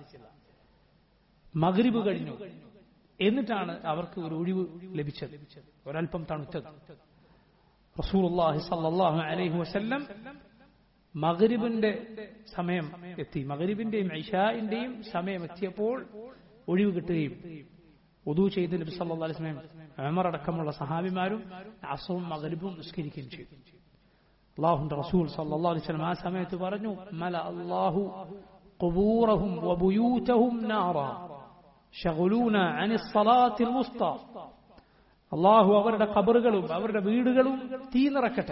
മകരിബ് കഴിഞ്ഞു എന്നിട്ടാണ് അവർക്ക് ഒരു ഒഴിവ് ലഭിച്ചത് ഒരൽപ്പം തണുത്തത് റസൂലുള്ളാഹി സല്ലല്ലാഹു അലൈഹി വസല്ലം മകരിബിന്റെ സമയം എത്തി മകരിബിന്റെയും ഐഷാന്റെയും സമയം എത്തിയപ്പോൾ ഒഴിവ് കിട്ടുകയും ഉദു ചെയ്ത് നബി സല്ലല്ലാഹു അലൈഹി വസല്ലം ഉമർ അടക്കമുള്ള സഹാബിമാരും അസറും മകരിബും നിസ്കരിക്കുകയും ചെയ്തു അള്ളാഹുന്റെ റസൂൽ സല്ലല്ലാഹു അലൈഹി വസല്ലം ആ സമയത്ത് പറഞ്ഞു മല അല്ലാഹു ഖുബൂറഹും വബുയൂതഹും നാറ ഷഗുലൂന അനി സ്വലാത്തിൽ മുസ്ത അള്ളാഹു അവരുടെ ഖബറുകളും അവരുടെ വീടുകളും തീ നിറക്കട്ടെ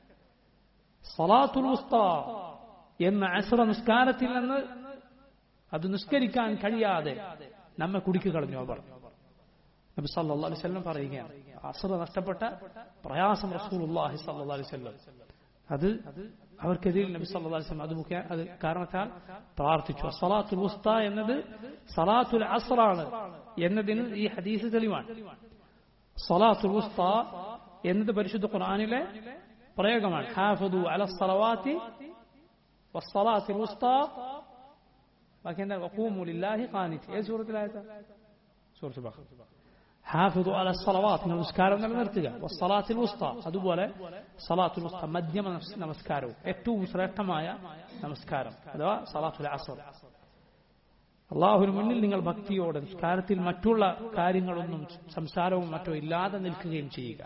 സലാത്തുൽ മുസ്ത എന്ന അസ്ര നിസ്കാരത്തിൽ നിന്ന് അത് നിസ്കരിക്കാൻ കഴിയാതെ നമ്മെ കുടിക്കു കളഞ്ഞു അവർ നബി സല്ലല്ലാഹു അലൈഹി വസല്ലം പറയുകയാണ് അസ്ര നഷ്ടപ്പെട്ട പ്രയാസം റസൂലുള്ളാഹി സല്ലല്ലാഹു അലൈഹി വസല്ലം അത് അവർക്കെതിരിൽ നബി സല്ലല്ലാഹു അലൈഹി വസല്ലം അത് മുഖ്യ അത് കാരണത്താൽ പ്രാർത്ഥിച്ചു സലാത്തുൽ മുസ്ത എന്നത് സലാത്തുൽ അസ്റാണ് എന്നതിന് ഈ ഹദീസ് തെളിവാണ് സലാത്തുൽ മുസ്ത എന്നത് പരിശുദ്ധ ഖുർആനിലെ പ്രയോഗമാണ് ഹാഫദു അല സലവാത്തി വസ്സലാത്തിൽ ഉസ്ത ബാക്കി എന്താ വഖൂമു ലില്ലാഹി ഖാനിറ്റ് ഏത് സൂറത്തിലായത സൂറത്ത് ബഖറ ഹാഫിദു അല സലവാത്ത് നമസ്കാരം നിലനിർത്തുക വസ്സലാത്തിൽ ഉസ്ത അതുപോലെ സലാത്തുൽ ഉസ്ത മധ്യമ നമസ്കാരവും ഏറ്റവും ശ്രേഷ്ഠമായ നമസ്കാരം അഥവാ സലാത്തുൽ അസർ അള്ളാഹുവിന് മുന്നിൽ നിങ്ങൾ ഭക്തിയോടെ നിസ്കാരത്തിൽ മറ്റുള്ള കാര്യങ്ങളൊന്നും സംസാരവും മറ്റോ ഇല്ലാതെ നിൽക്കുകയും ചെയ്യുക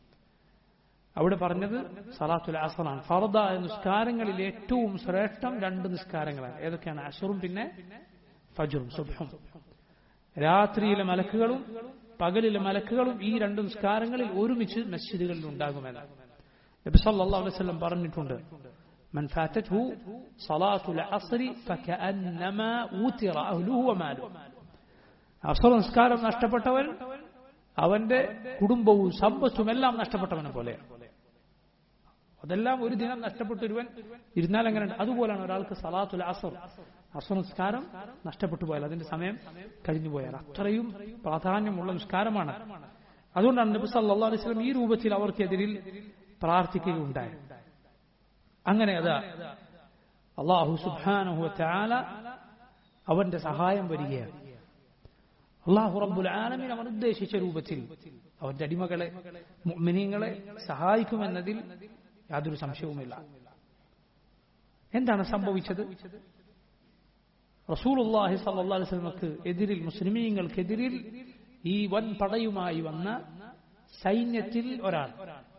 അവിടെ പറഞ്ഞത് സലാത്തുൽ അസറാണ് ഫർദ നിസ്കാരങ്ങളിൽ ഏറ്റവും ശ്രേഷ്ഠം രണ്ട് നിസ്കാരങ്ങളാണ് ഏതൊക്കെയാണ് അസറും പിന്നെ ഫജറും സുബഹും രാത്രിയിലെ മലക്കുകളും പകലിലെ മലക്കുകളും ഈ രണ്ട് നിസ്കാരങ്ങളിൽ ഒരുമിച്ച് മസ്ജിദുകളിൽ ഉണ്ടാകുമെന്ന് നബി സല്ലല്ലാഹു അലൈഹി വസല്ലം പറഞ്ഞിട്ടുണ്ട് من فاتته صلاة العصر فكأنما وتر أهله وماله അസർ നിസ്കാരം നഷ്ടപ്പെട്ടവൻ അവന്റെ കുടുംബവും സമ്പത്തും എല്ലാം നഷ്ടപ്പെട്ടവനെ പോലെയാണ് അതെല്ലാം ഒരു ദിനം നഷ്ടപ്പെട്ടൊരുവൻ ഇരുന്നാൽ എങ്ങനെ അതുപോലെയാണ് ഒരാൾക്ക് സലാത്തുൽ അസർ അസർ നിസ്കാരം നഷ്ടപ്പെട്ടു പോയാൽ അതിന്റെ സമയം കഴിഞ്ഞു പോയാൽ അത്രയും പ്രാധാന്യമുള്ള നിസ്കാരമാണ് അതുകൊണ്ടാണ് നബി സല്ലല്ലാഹു അലൈഹി വസല്ലം ഈ രൂപത്തിൽ അവർക്കെതിരിൽ പ്രാർത്ഥിക്കുകയുണ്ടായി അങ്ങനെ അതാ അള്ളാഹു സുബ്ഹാനഹു വതആല അവന്റെ സഹായം വരികയാണ് അള്ളാഹു റബ്ബുൽ ആലമീൻ അവൻ ഉദ്ദേശിച്ച രൂപത്തിൽ അവന്റെ അടിമകളെ മുഅ്മിനീങ്ങളെ സഹായിക്കുമെന്നതിൽ യാതൊരു സംശയവുമില്ല എന്താണ് സംഭവിച്ചത് റസൂലുള്ളാഹി സല്ലല്ലാഹു അലൈഹി വസല്ലമക്ക് എതിരിൽ മുസ്ലിമീങ്ങൾക്കെതിരിൽ ഈ വൻ പടയുമായി വന്ന സൈന്യത്തിൽ ഒരാൾ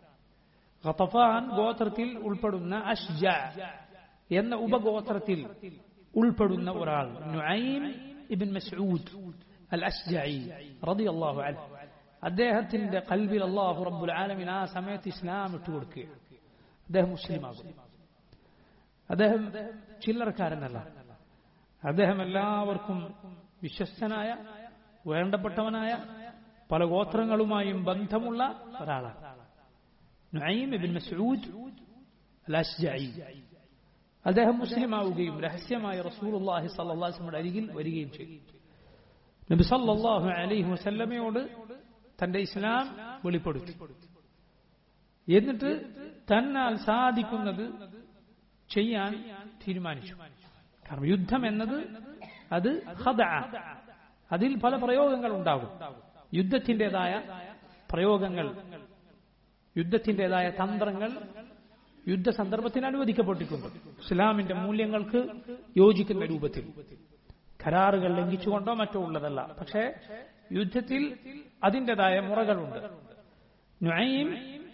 ഖതഫാൻ ഗോത്രത്തിൽ ഉൾപ്പെടുന്ന അഷ്ജ എന്ന ഉപഗോത്രത്തിൽ ഉൾപ്പെടുന്ന ഒരാൾ നുഐം ഇബ്ൻ മസ്ഊദ് അൽ അഷ്ജഈ റളിയല്ലാഹു അൻഹു അദ്ദേഹത്തിന്റെ കൽവിൽ അള്ളാഹു റബ്ബുൽ ആലമിൻ ആ സമയത്ത് ഇസ്ലാം ഇട്ടുകൊടുക്കുക അദ്ദേഹം മുസ്ലിമാകും അദ്ദേഹം ചില്ലറക്കാരനല്ല അദ്ദേഹം എല്ലാവർക്കും വിശ്വസ്തനായ വേണ്ടപ്പെട്ടവനായ പല ഗോത്രങ്ങളുമായും ബന്ധമുള്ള ഒരാളാണ് നുഐം ഇബ്ൻ മസ്ഊദ് അൽ-അശ്ജഈ അദ്ദേഹം മുസ്ലിമാവുകയും രഹസ്യമായി റസൂലുള്ളാഹി സ്വല്ലല്ലാഹു അലൈഹി വസല്ലമയുടെ അരികിൽ വരികയും ചെയ്തു നബി സല്ലല്ലാഹു അലൈഹി വസല്ലമയോട് തന്റെ ഇസ്ലാം വെളിപ്പെടുത്തി എന്നിട്ട് തന്നാൽ സാധിക്കുന്നത് ചെയ്യാൻ തീരുമാനിച്ചു കാരണം യുദ്ധം എന്നത് അത് ഖദഅ അതിൽ പല പ്രയോഗങ്ങൾ ഉണ്ടാകും യുദ്ധത്തിൻ്റെതായ പ്രയോഗങ്ങൾ യുദ്ധത്തിൻ്റെതായ തന്ത്രങ്ങൾ യുദ്ധ സന്ദർഭത്തിന് അനുവദിക്കപ്പെട്ടിട്ടുണ്ട് ഇസ്ലാമിന്റെ മൂല്യങ്ങൾക്ക് യോജിക്കുന്ന രൂപത്തിൽ കരാറുകൾ ലംഘിച്ചുകൊണ്ടോ മറ്റോ ഉള്ളതല്ല പക്ഷേ യുദ്ധത്തിൽ അതിൻ്റെതായ മുറകളുണ്ട് നുഐം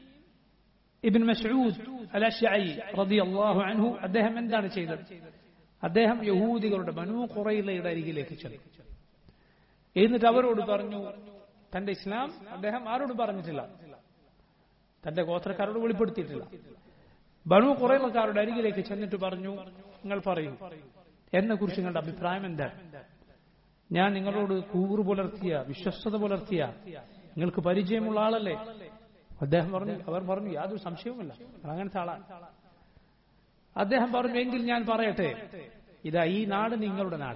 ഇബിൻ മസ്ഊദ് അൽ അഷ്അയി റളിയല്ലാഹു അൻഹു അദ്ദേഹം എന്താണ് ചെയ്തത് അദ്ദേഹം യഹൂദികളുടെ ബനൂ ഖുറൈലയുടെ അരികിലേക്ക് ചെന്നു എന്നിട്ട് അവരോട് പറഞ്ഞു തന്റെ ഇസ്ലാം അദ്ദേഹം ആരോട് പറഞ്ഞിട്ടില്ല തന്റെ ഗോത്രക്കാരോട് വെളിപ്പെടുത്തിയിട്ടില്ല ബനു കുറേലക്കാരുടെ അരികിലേക്ക് ചെന്നിട്ട് പറഞ്ഞു നിങ്ങൾ പറയൂ എന്നെ കുറിച്ച് നിങ്ങളുടെ അഭിപ്രായം എന്താണ് ഞാൻ നിങ്ങളോട് കൂറ് പുലർത്തിയ വിശ്വസ്തത പുലർത്തിയ നിങ്ങൾക്ക് പരിചയമുള്ള ആളല്ലേ അദ്ദേഹം പറഞ്ഞു അവർ പറഞ്ഞു യാതൊരു സംശയവുമില്ല അങ്ങനത്തെ ആളാണ് അദ്ദേഹം പറഞ്ഞു എങ്കിൽ ഞാൻ പറയട്ടെ ഇതാ ഈ നാട് നിങ്ങളുടെ നാട്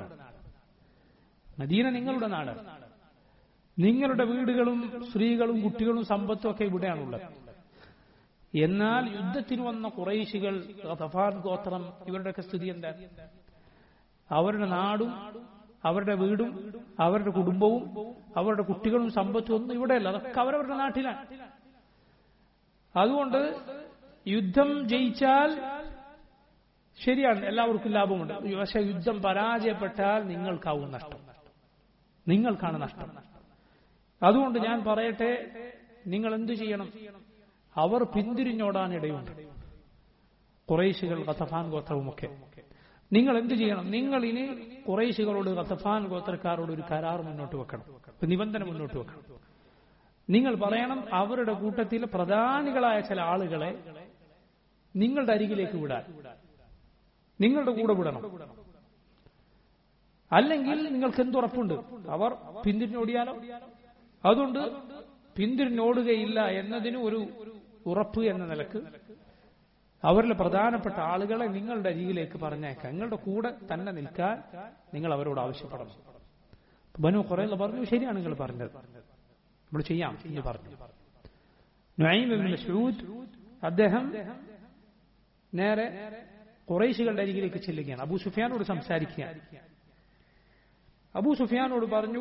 മദീന നിങ്ങളുടെ നാട് നിങ്ങളുടെ വീടുകളും സ്ത്രീകളും കുട്ടികളും സമ്പത്തും ഒക്കെ ഇവിടെയാണുള്ളത് എന്നാൽ യുദ്ധത്തിന് വന്ന കുറേശികൾ തഫാൻ ഗോത്രം ഇവരുടെയൊക്കെ സ്ഥിതി എന്താ അവരുടെ നാടും അവരുടെ വീടും അവരുടെ കുടുംബവും അവരുടെ കുട്ടികളും സമ്പത്തും ഒന്നും ഇവിടെയല്ല അതൊക്കെ അവരവരുടെ നാട്ടിലാണ് അതുകൊണ്ട് യുദ്ധം ജയിച്ചാൽ ശരിയാണ് എല്ലാവർക്കും ലാഭമുണ്ട് പക്ഷെ യുദ്ധം പരാജയപ്പെട്ടാൽ നിങ്ങൾക്കാവും നഷ്ടം നിങ്ങൾക്കാണ് നഷ്ടം അതുകൊണ്ട് ഞാൻ പറയട്ടെ നിങ്ങൾ എന്തു ചെയ്യണം അവർ പിന്തിരിഞ്ഞോടാൻ ഇടയുണ്ട് കുറേശികൾ ഖത്തഫാൻ ഗോത്രവുമൊക്കെ നിങ്ങൾ എന്ത് ചെയ്യണം നിങ്ങൾ ഇനി കുറേശികളോട് ഖത്തഫാൻ ഗോത്രക്കാരോട് ഒരു കരാർ മുന്നോട്ട് വെക്കണം ഒരു നിബന്ധന മുന്നോട്ട് വെക്കണം നിങ്ങൾ പറയണം അവരുടെ കൂട്ടത്തിൽ പ്രധാനികളായ ചില ആളുകളെ നിങ്ങളുടെ അരികിലേക്ക് വിടാൻ നിങ്ങളുടെ കൂടെ വിടണം അല്ലെങ്കിൽ നിങ്ങൾക്ക് എന്തുറപ്പുണ്ട് അവർ പിന്തിരിഞ്ഞോടിയാലോ അതുകൊണ്ട് പിന്തിരിഞ്ഞോടുകയില്ല എന്നതിന് ഒരു ഉറപ്പ് എന്ന നിലക്ക് അവരിലെ പ്രധാനപ്പെട്ട ആളുകളെ നിങ്ങളുടെ അരികിലേക്ക് പറഞ്ഞേക്കാം നിങ്ങളുടെ കൂടെ തന്നെ നിൽക്കാൻ നിങ്ങൾ അവരോട് ആവശ്യപ്പെടണം ബനു കുറെ പറഞ്ഞു ശരിയാണ് നിങ്ങൾ പറഞ്ഞത് നമ്മൾ ചെയ്യാം എന്ന് പറഞ്ഞു നുഐം ഇബ്നു മസ്ഊദ് അദ്ദേഹം നേരെ കുറേശികളുടെ അരികിലേക്ക് ചെല്ലുകയാണ് അബൂ സുഫിയാനോട് സംസാരിക്കുകയാണ് അബൂ സുഫിയാനോട് പറഞ്ഞു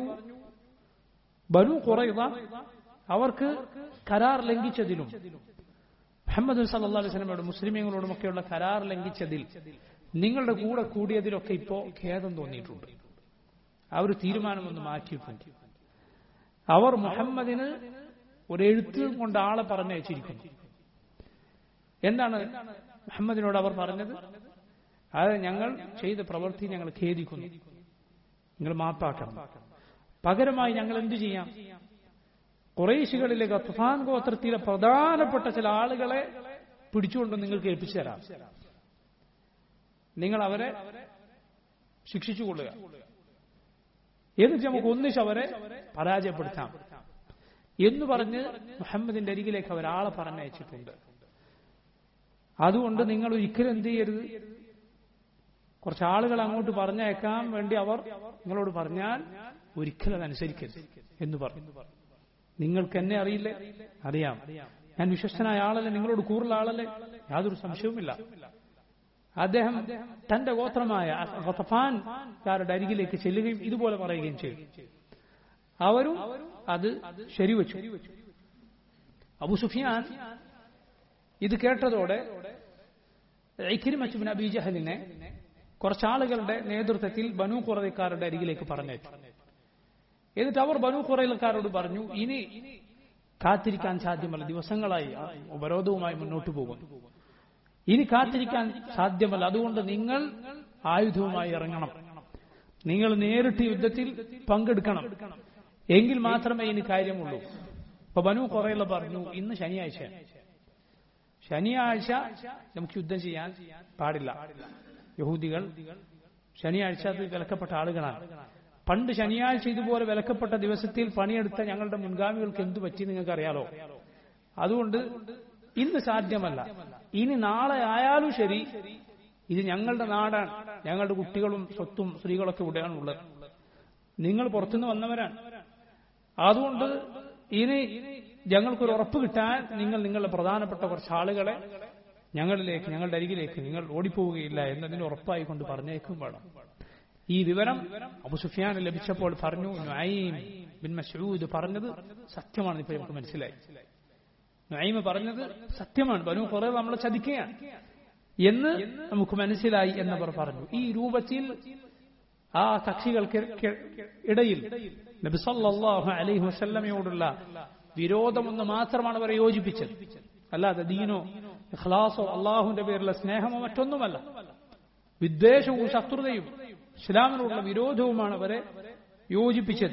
ബനു കുറയുക അവർക്ക് കരാർ ലംഘിച്ചതിലും മുഹമ്മദ് സല്ലാ അലൈഹി സ്വലമയോട് മുസ്ലിമീങ്ങളോടും ഒക്കെയുള്ള കരാർ ലംഘിച്ചതിൽ നിങ്ങളുടെ കൂടെ കൂടിയതിലൊക്കെ ഇപ്പോ ഖേദം തോന്നിയിട്ടുണ്ട് ആ ഒരു തീരുമാനമൊന്ന് മാറ്റിയിട്ടുണ്ട് അവർ മുഹമ്മദിന് ഒരു എഴുത്ത് കൊണ്ട് ആളെ പറഞ്ഞയച്ചിരിക്കുന്നു എന്താണ് മുഹമ്മദിനോട് അവർ പറഞ്ഞത് അത് ഞങ്ങൾ ചെയ്ത പ്രവൃത്തി ഞങ്ങൾ ഖേദിക്കുന്നു നിങ്ങൾ മാപ്പാക്കണം പകരമായി ഞങ്ങൾ എന്തു ചെയ്യാം കുറേശികളിലെ ഗഫാൻ ഗോത്രത്തിലെ പ്രധാനപ്പെട്ട ചില ആളുകളെ പിടിച്ചുകൊണ്ട് നിങ്ങൾക്ക് ഏൽപ്പിച്ചു തരാം നിങ്ങൾ അവരെ ശിക്ഷിച്ചുകൊള്ളുക എന്നിട്ട് നമുക്ക് ഒന്നിച്ച് അവരെ പരാജയപ്പെടുത്താം എന്ന് പറഞ്ഞ് മുഹമ്മദിന്റെ അരികിലേക്ക് അവരാളെ പറഞ്ഞയച്ചിട്ടുണ്ട് അതുകൊണ്ട് നിങ്ങൾ ഒരിക്കലും എന്ത് ചെയ്യരുത് കുറച്ച് ആളുകൾ അങ്ങോട്ട് പറഞ്ഞേക്കാൻ വേണ്ടി അവർ നിങ്ങളോട് പറഞ്ഞാൽ ഒരിക്കലും അതനുസരിക്കരുത് എന്ന് പറഞ്ഞു നിങ്ങൾക്ക് എന്നെ അറിയില്ലേ അറിയാം ഞാൻ വിശ്വസ്തനായ ആളല്ലേ നിങ്ങളോട് കൂടുതൽ ആളല്ലേ യാതൊരു സംശയവുമില്ല അദ്ദേഹം തന്റെ ഗോത്രമായ ഖത്തഫാൻകാരുടെ അരികിലേക്ക് ചെല്ലുകയും ഇതുപോലെ പറയുകയും ചെയ്തു അവരും അത് ശരിവച്ചു അബു സുഫിയാൻ ഇത് കേട്ടതോടെ ഇഖിരിമച്ചുബിൻ അബി ജഹലിനെ കുറച്ചാളുകളുടെ നേതൃത്വത്തിൽ ബനു കുറവക്കാരുടെ അരികിലേക്ക് പറഞ്ഞേറ്റു എന്നിട്ട് അവർ ബനു കുറയിലക്കാരോട് പറഞ്ഞു ഇനി കാത്തിരിക്കാൻ സാധ്യമല്ല ദിവസങ്ങളായി ഉപരോധവുമായി മുന്നോട്ട് പോകും ഇനി കാത്തിരിക്കാൻ സാധ്യമല്ല അതുകൊണ്ട് നിങ്ങൾ ആയുധവുമായി ഇറങ്ങണം നിങ്ങൾ നേരിട്ട് യുദ്ധത്തിൽ പങ്കെടുക്കണം എങ്കിൽ മാത്രമേ ഇനി കാര്യമുള്ളൂ അപ്പൊ ബനു കുറയുള്ള പറഞ്ഞു ഇന്ന് ശനിയാഴ്ച ശനിയാഴ്ച നമുക്ക് യുദ്ധം ചെയ്യാൻ പാടില്ല യഹൂദികൾ ശനിയാഴ്ച അത് വിലക്കപ്പെട്ട ആളുകളാണ് പണ്ട് ശനിയാഴ്ച ഇതുപോലെ വിലക്കപ്പെട്ട ദിവസത്തിൽ പണിയെടുത്ത ഞങ്ങളുടെ മുൻഗാമികൾക്ക് എന്തു പറ്റി നിങ്ങൾക്ക് അറിയാലോ അതുകൊണ്ട് ഇന്ന് സാധ്യമല്ല ഇനി നാളെ ആയാലും ശരി ഇത് ഞങ്ങളുടെ നാടാണ് ഞങ്ങളുടെ കുട്ടികളും സ്വത്തും സ്ത്രീകളൊക്കെ ഇവിടെയാണ് ഉള്ളത് നിങ്ങൾ പുറത്തുനിന്ന് വന്നവരാണ് അതുകൊണ്ട് ഇനി ഞങ്ങൾക്കൊരു ഉറപ്പ് കിട്ടാൻ നിങ്ങൾ നിങ്ങളുടെ പ്രധാനപ്പെട്ട കുറച്ച് ആളുകളെ ഞങ്ങളിലേക്ക് ഞങ്ങളുടെ അരികിലേക്ക് നിങ്ങൾ ഓടിപ്പോവുകയില്ല എന്നതിന് ഉറപ്പായി കൊണ്ട് പറഞ്ഞേക്കും വേണം ഈ വിവരം അബു സുഫിയാൻ ലഭിച്ചപ്പോൾ പറഞ്ഞു നുഐം ബിൻ മസൂദ് പറഞ്ഞത് സത്യമാണ് ഇപ്പൊ നമുക്ക് മനസ്സിലായി നുഐമ പറഞ്ഞത് സത്യമാണ് ബനു കുറെ നമ്മളെ ചതിക്കുകയാണ് എന്ന് നമുക്ക് മനസ്സിലായി എന്നവർ പറഞ്ഞു ഈ രൂപത്തിൽ ആ കക്ഷികൾക്ക് ഇടയിൽ നബിസല്ലാഹു അലൈഹി വസല്ലമയോടുള്ള വിരോധമൊന്ന് മാത്രമാണ് അവരെ യോജിപ്പിച്ചത് അല്ലാതെ ദീനോ ഇഖ്ലാസോ അള്ളാഹുവിന്റെ പേരിലുള്ള സ്നേഹമോ മറ്റൊന്നുമല്ല വിദ്വേഷവും ശത്രുതയും ഇസ്ലാമിനോടുള്ള വിരോധവുമാണ് അവരെ യോജിപ്പിച്ചത്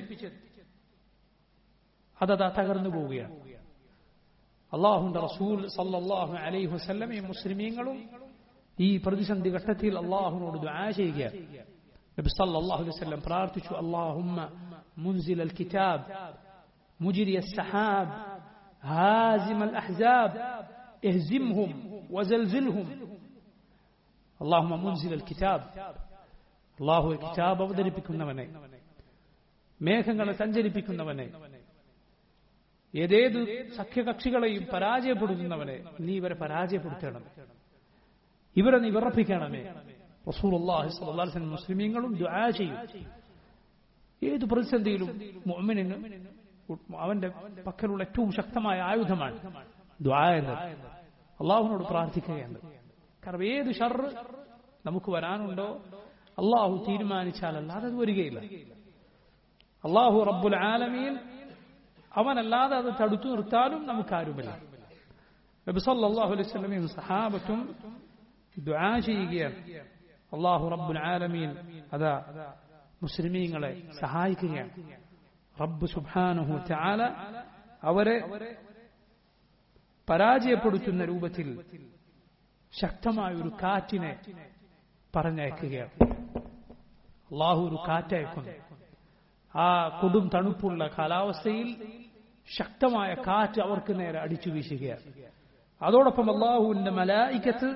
അതതാ തകർന്നു പോവുകയാണ് അള്ളാഹുന്റെ റസൂൽ സല്ലാഹു അലൈഹി വസല്ലമയും മുസ്ലിമീങ്ങളും ഈ പ്രതിസന്ധി ഘട്ടത്തിൽ അള്ളാഹുനോട് ദുആ ചെയ്യുകയാണ് നബി സല്ലല്ലാഹു അലൈഹി വസല്ലം പ്രാർത്ഥിച്ചു അല്ലാഹുമ്മ മുൻസിൽ അൽ കിതാബ് മുജ്രി السحاب هازم الأحزاب اهزمهم وزلزلهم اللهم منزل الكتاب അള്ളാഹു കിതാബ് അവതരിപ്പിക്കുന്നവനെ മേഘങ്ങളെ സഞ്ചരിപ്പിക്കുന്നവനെ ഏതേത് സഖ്യകക്ഷികളെയും പരാജയപ്പെടുത്തുന്നവനെ നീ ഇവരെ പരാജയപ്പെടുത്തണം ഇവരെ നീ വിറപ്പിക്കണമേ റസൂലുള്ളാഹി സ്വല്ലല്ലാഹു അലൈഹി വസല്ലം മുസ്ലിമീങ്ങളും ദുആ ചെയ്യും ഏത് പ്രതിസന്ധിയിലും മുഅ്മിനിന് അവന്റെ പക്കലുള്ള ഏറ്റവും ശക്തമായ ആയുധമാണ് ദുആ എന്നത് അള്ളാഹുവിനോട് പ്രാർത്ഥിക്കുകയാണ് കാരണം ഏത് ഷർറ് നമുക്ക് വരാനുണ്ടോ അള്ളാഹു തീരുമാനിച്ചാലല്ലാതെ അത് വരികയില്ല അള്ളാഹു റബ്ബുൽ ആലമീൻ അവനല്ലാതെ അത് തടുത്തു നിർത്താനും നമുക്കാരുമില്ല നബി സല്ലല്ലാഹു അലൈഹി വസല്ലമയും സഹാബത്തും ദുആ ചെയ്യുകയാണ് അള്ളാഹു റബ്ബുൽ ആലമീൻ അതാ മുസ്ലിമീങ്ങളെ സഹായിക്കുകയാണ് റബ്ബ് സുബ്ഹാനഹു തആല അവരെ പരാജയപ്പെടുത്തുന്ന രൂപത്തിൽ ശക്തമായ ഒരു കാറ്റിനെ പറഞ്ഞയക്കുകയാണ് അള്ളാഹു ഒരു കാറ്റയക്കുന്നു ആ കൊടും തണുപ്പുള്ള കാലാവസ്ഥയിൽ ശക്തമായ കാറ്റ് അവർക്ക് നേരെ അടിച്ചു വീശുകയാണ് അതോടൊപ്പം അള്ളാഹുവിന്റെ മലായിക്കത്ത്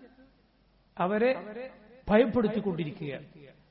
അവരെ ഭയപ്പെടുത്തിക്കൊണ്ടിരിക്കുകയാണ്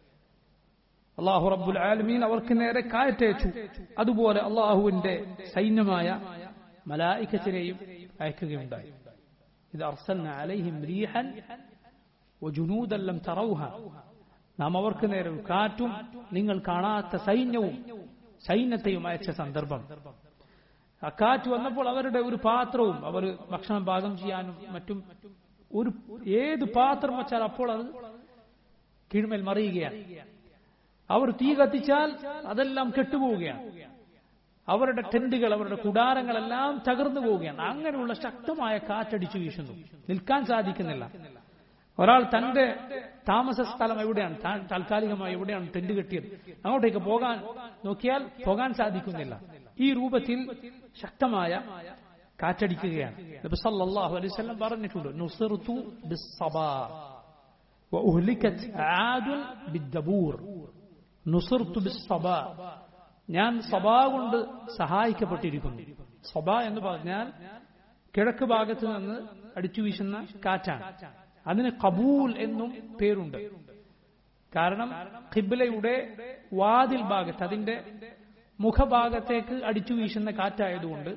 അള്ളാഹു റബ്ബുൽ ആലമീൻ അവർക്ക് നേരെ കാറ്റയച്ചു അതുപോലെ അള്ളാഹുവിന്റെ സൈന്യമായ മലായിക്കത്തിനെയും അയക്കുകയുണ്ടായി ഇത് അർസൽന അലൈഹിം റീഹൻ വജുനൂദല്ലം തറൗഹ നാം അവർക്ക് നേരെ ഒരു കാറ്റും നിങ്ങൾ കാണാത്ത സൈന്യവും സൈന്യത്തെയും അയച്ച സന്ദർഭം ആ കാറ്റ് വന്നപ്പോൾ അവരുടെ ഒരു പാത്രവും അവർ ഭക്ഷണം പാകം ചെയ്യാനും മറ്റും ഒരു ഏത് പാത്രം വെച്ചാൽ അപ്പോൾ അത് കീഴ്മേൽ മറിയുകയാണ് അവർ തീ കത്തിച്ചാൽ അതെല്ലാം കെട്ടുപോവുകയാണ് അവരുടെ ടെന്റുകൾ അവരുടെ കുടാരങ്ങളെല്ലാം തകർന്നു പോവുകയാണ് അങ്ങനെയുള്ള ശക്തമായ കാറ്റടിച്ചു വീശുന്നു നിൽക്കാൻ സാധിക്കുന്നില്ല ഒരാൾ തന്റെ താമസ സ്ഥലം എവിടെയാണ് താൻ താൽക്കാലികമായി എവിടെയാണ് ടെന്റ് കെട്ടിയത് അങ്ങോട്ടേക്ക് പോകാൻ നോക്കിയാൽ പോകാൻ സാധിക്കുന്നില്ല ഈ രൂപത്തിൽ ശക്തമായ കാറ്റടിക്കുകയാണ് നബി സല്ലല്ലാഹു അലൈഹി വസല്ലം പറഞ്ഞിട്ടുണ്ട് നുസിർതു ബിസ്സബാ വഉഹ്ലികത് ആദുൻ ബിദ്ദബൂർ നുസിർതു ബിസ്സബാ ഞാൻ സബാ കൊണ്ട് സഹായിക്കപ്പെട്ടിരിക്കുന്നു സബാ എന്ന് പറഞ്ഞാൽ കിഴക്ക് ഭാഗത്ത് നിന്ന് അടിച്ചു വീശുന്ന കാറ്റാണ് അതിന് കബൂൽ എന്നും പേരുണ്ട് കാരണം ഖിബിലയുടെ വാതിൽ ഭാഗത്ത് അതിന്റെ മുഖഭാഗത്തേക്ക് അടിച്ചു വീശുന്ന കാറ്റായതുകൊണ്ട്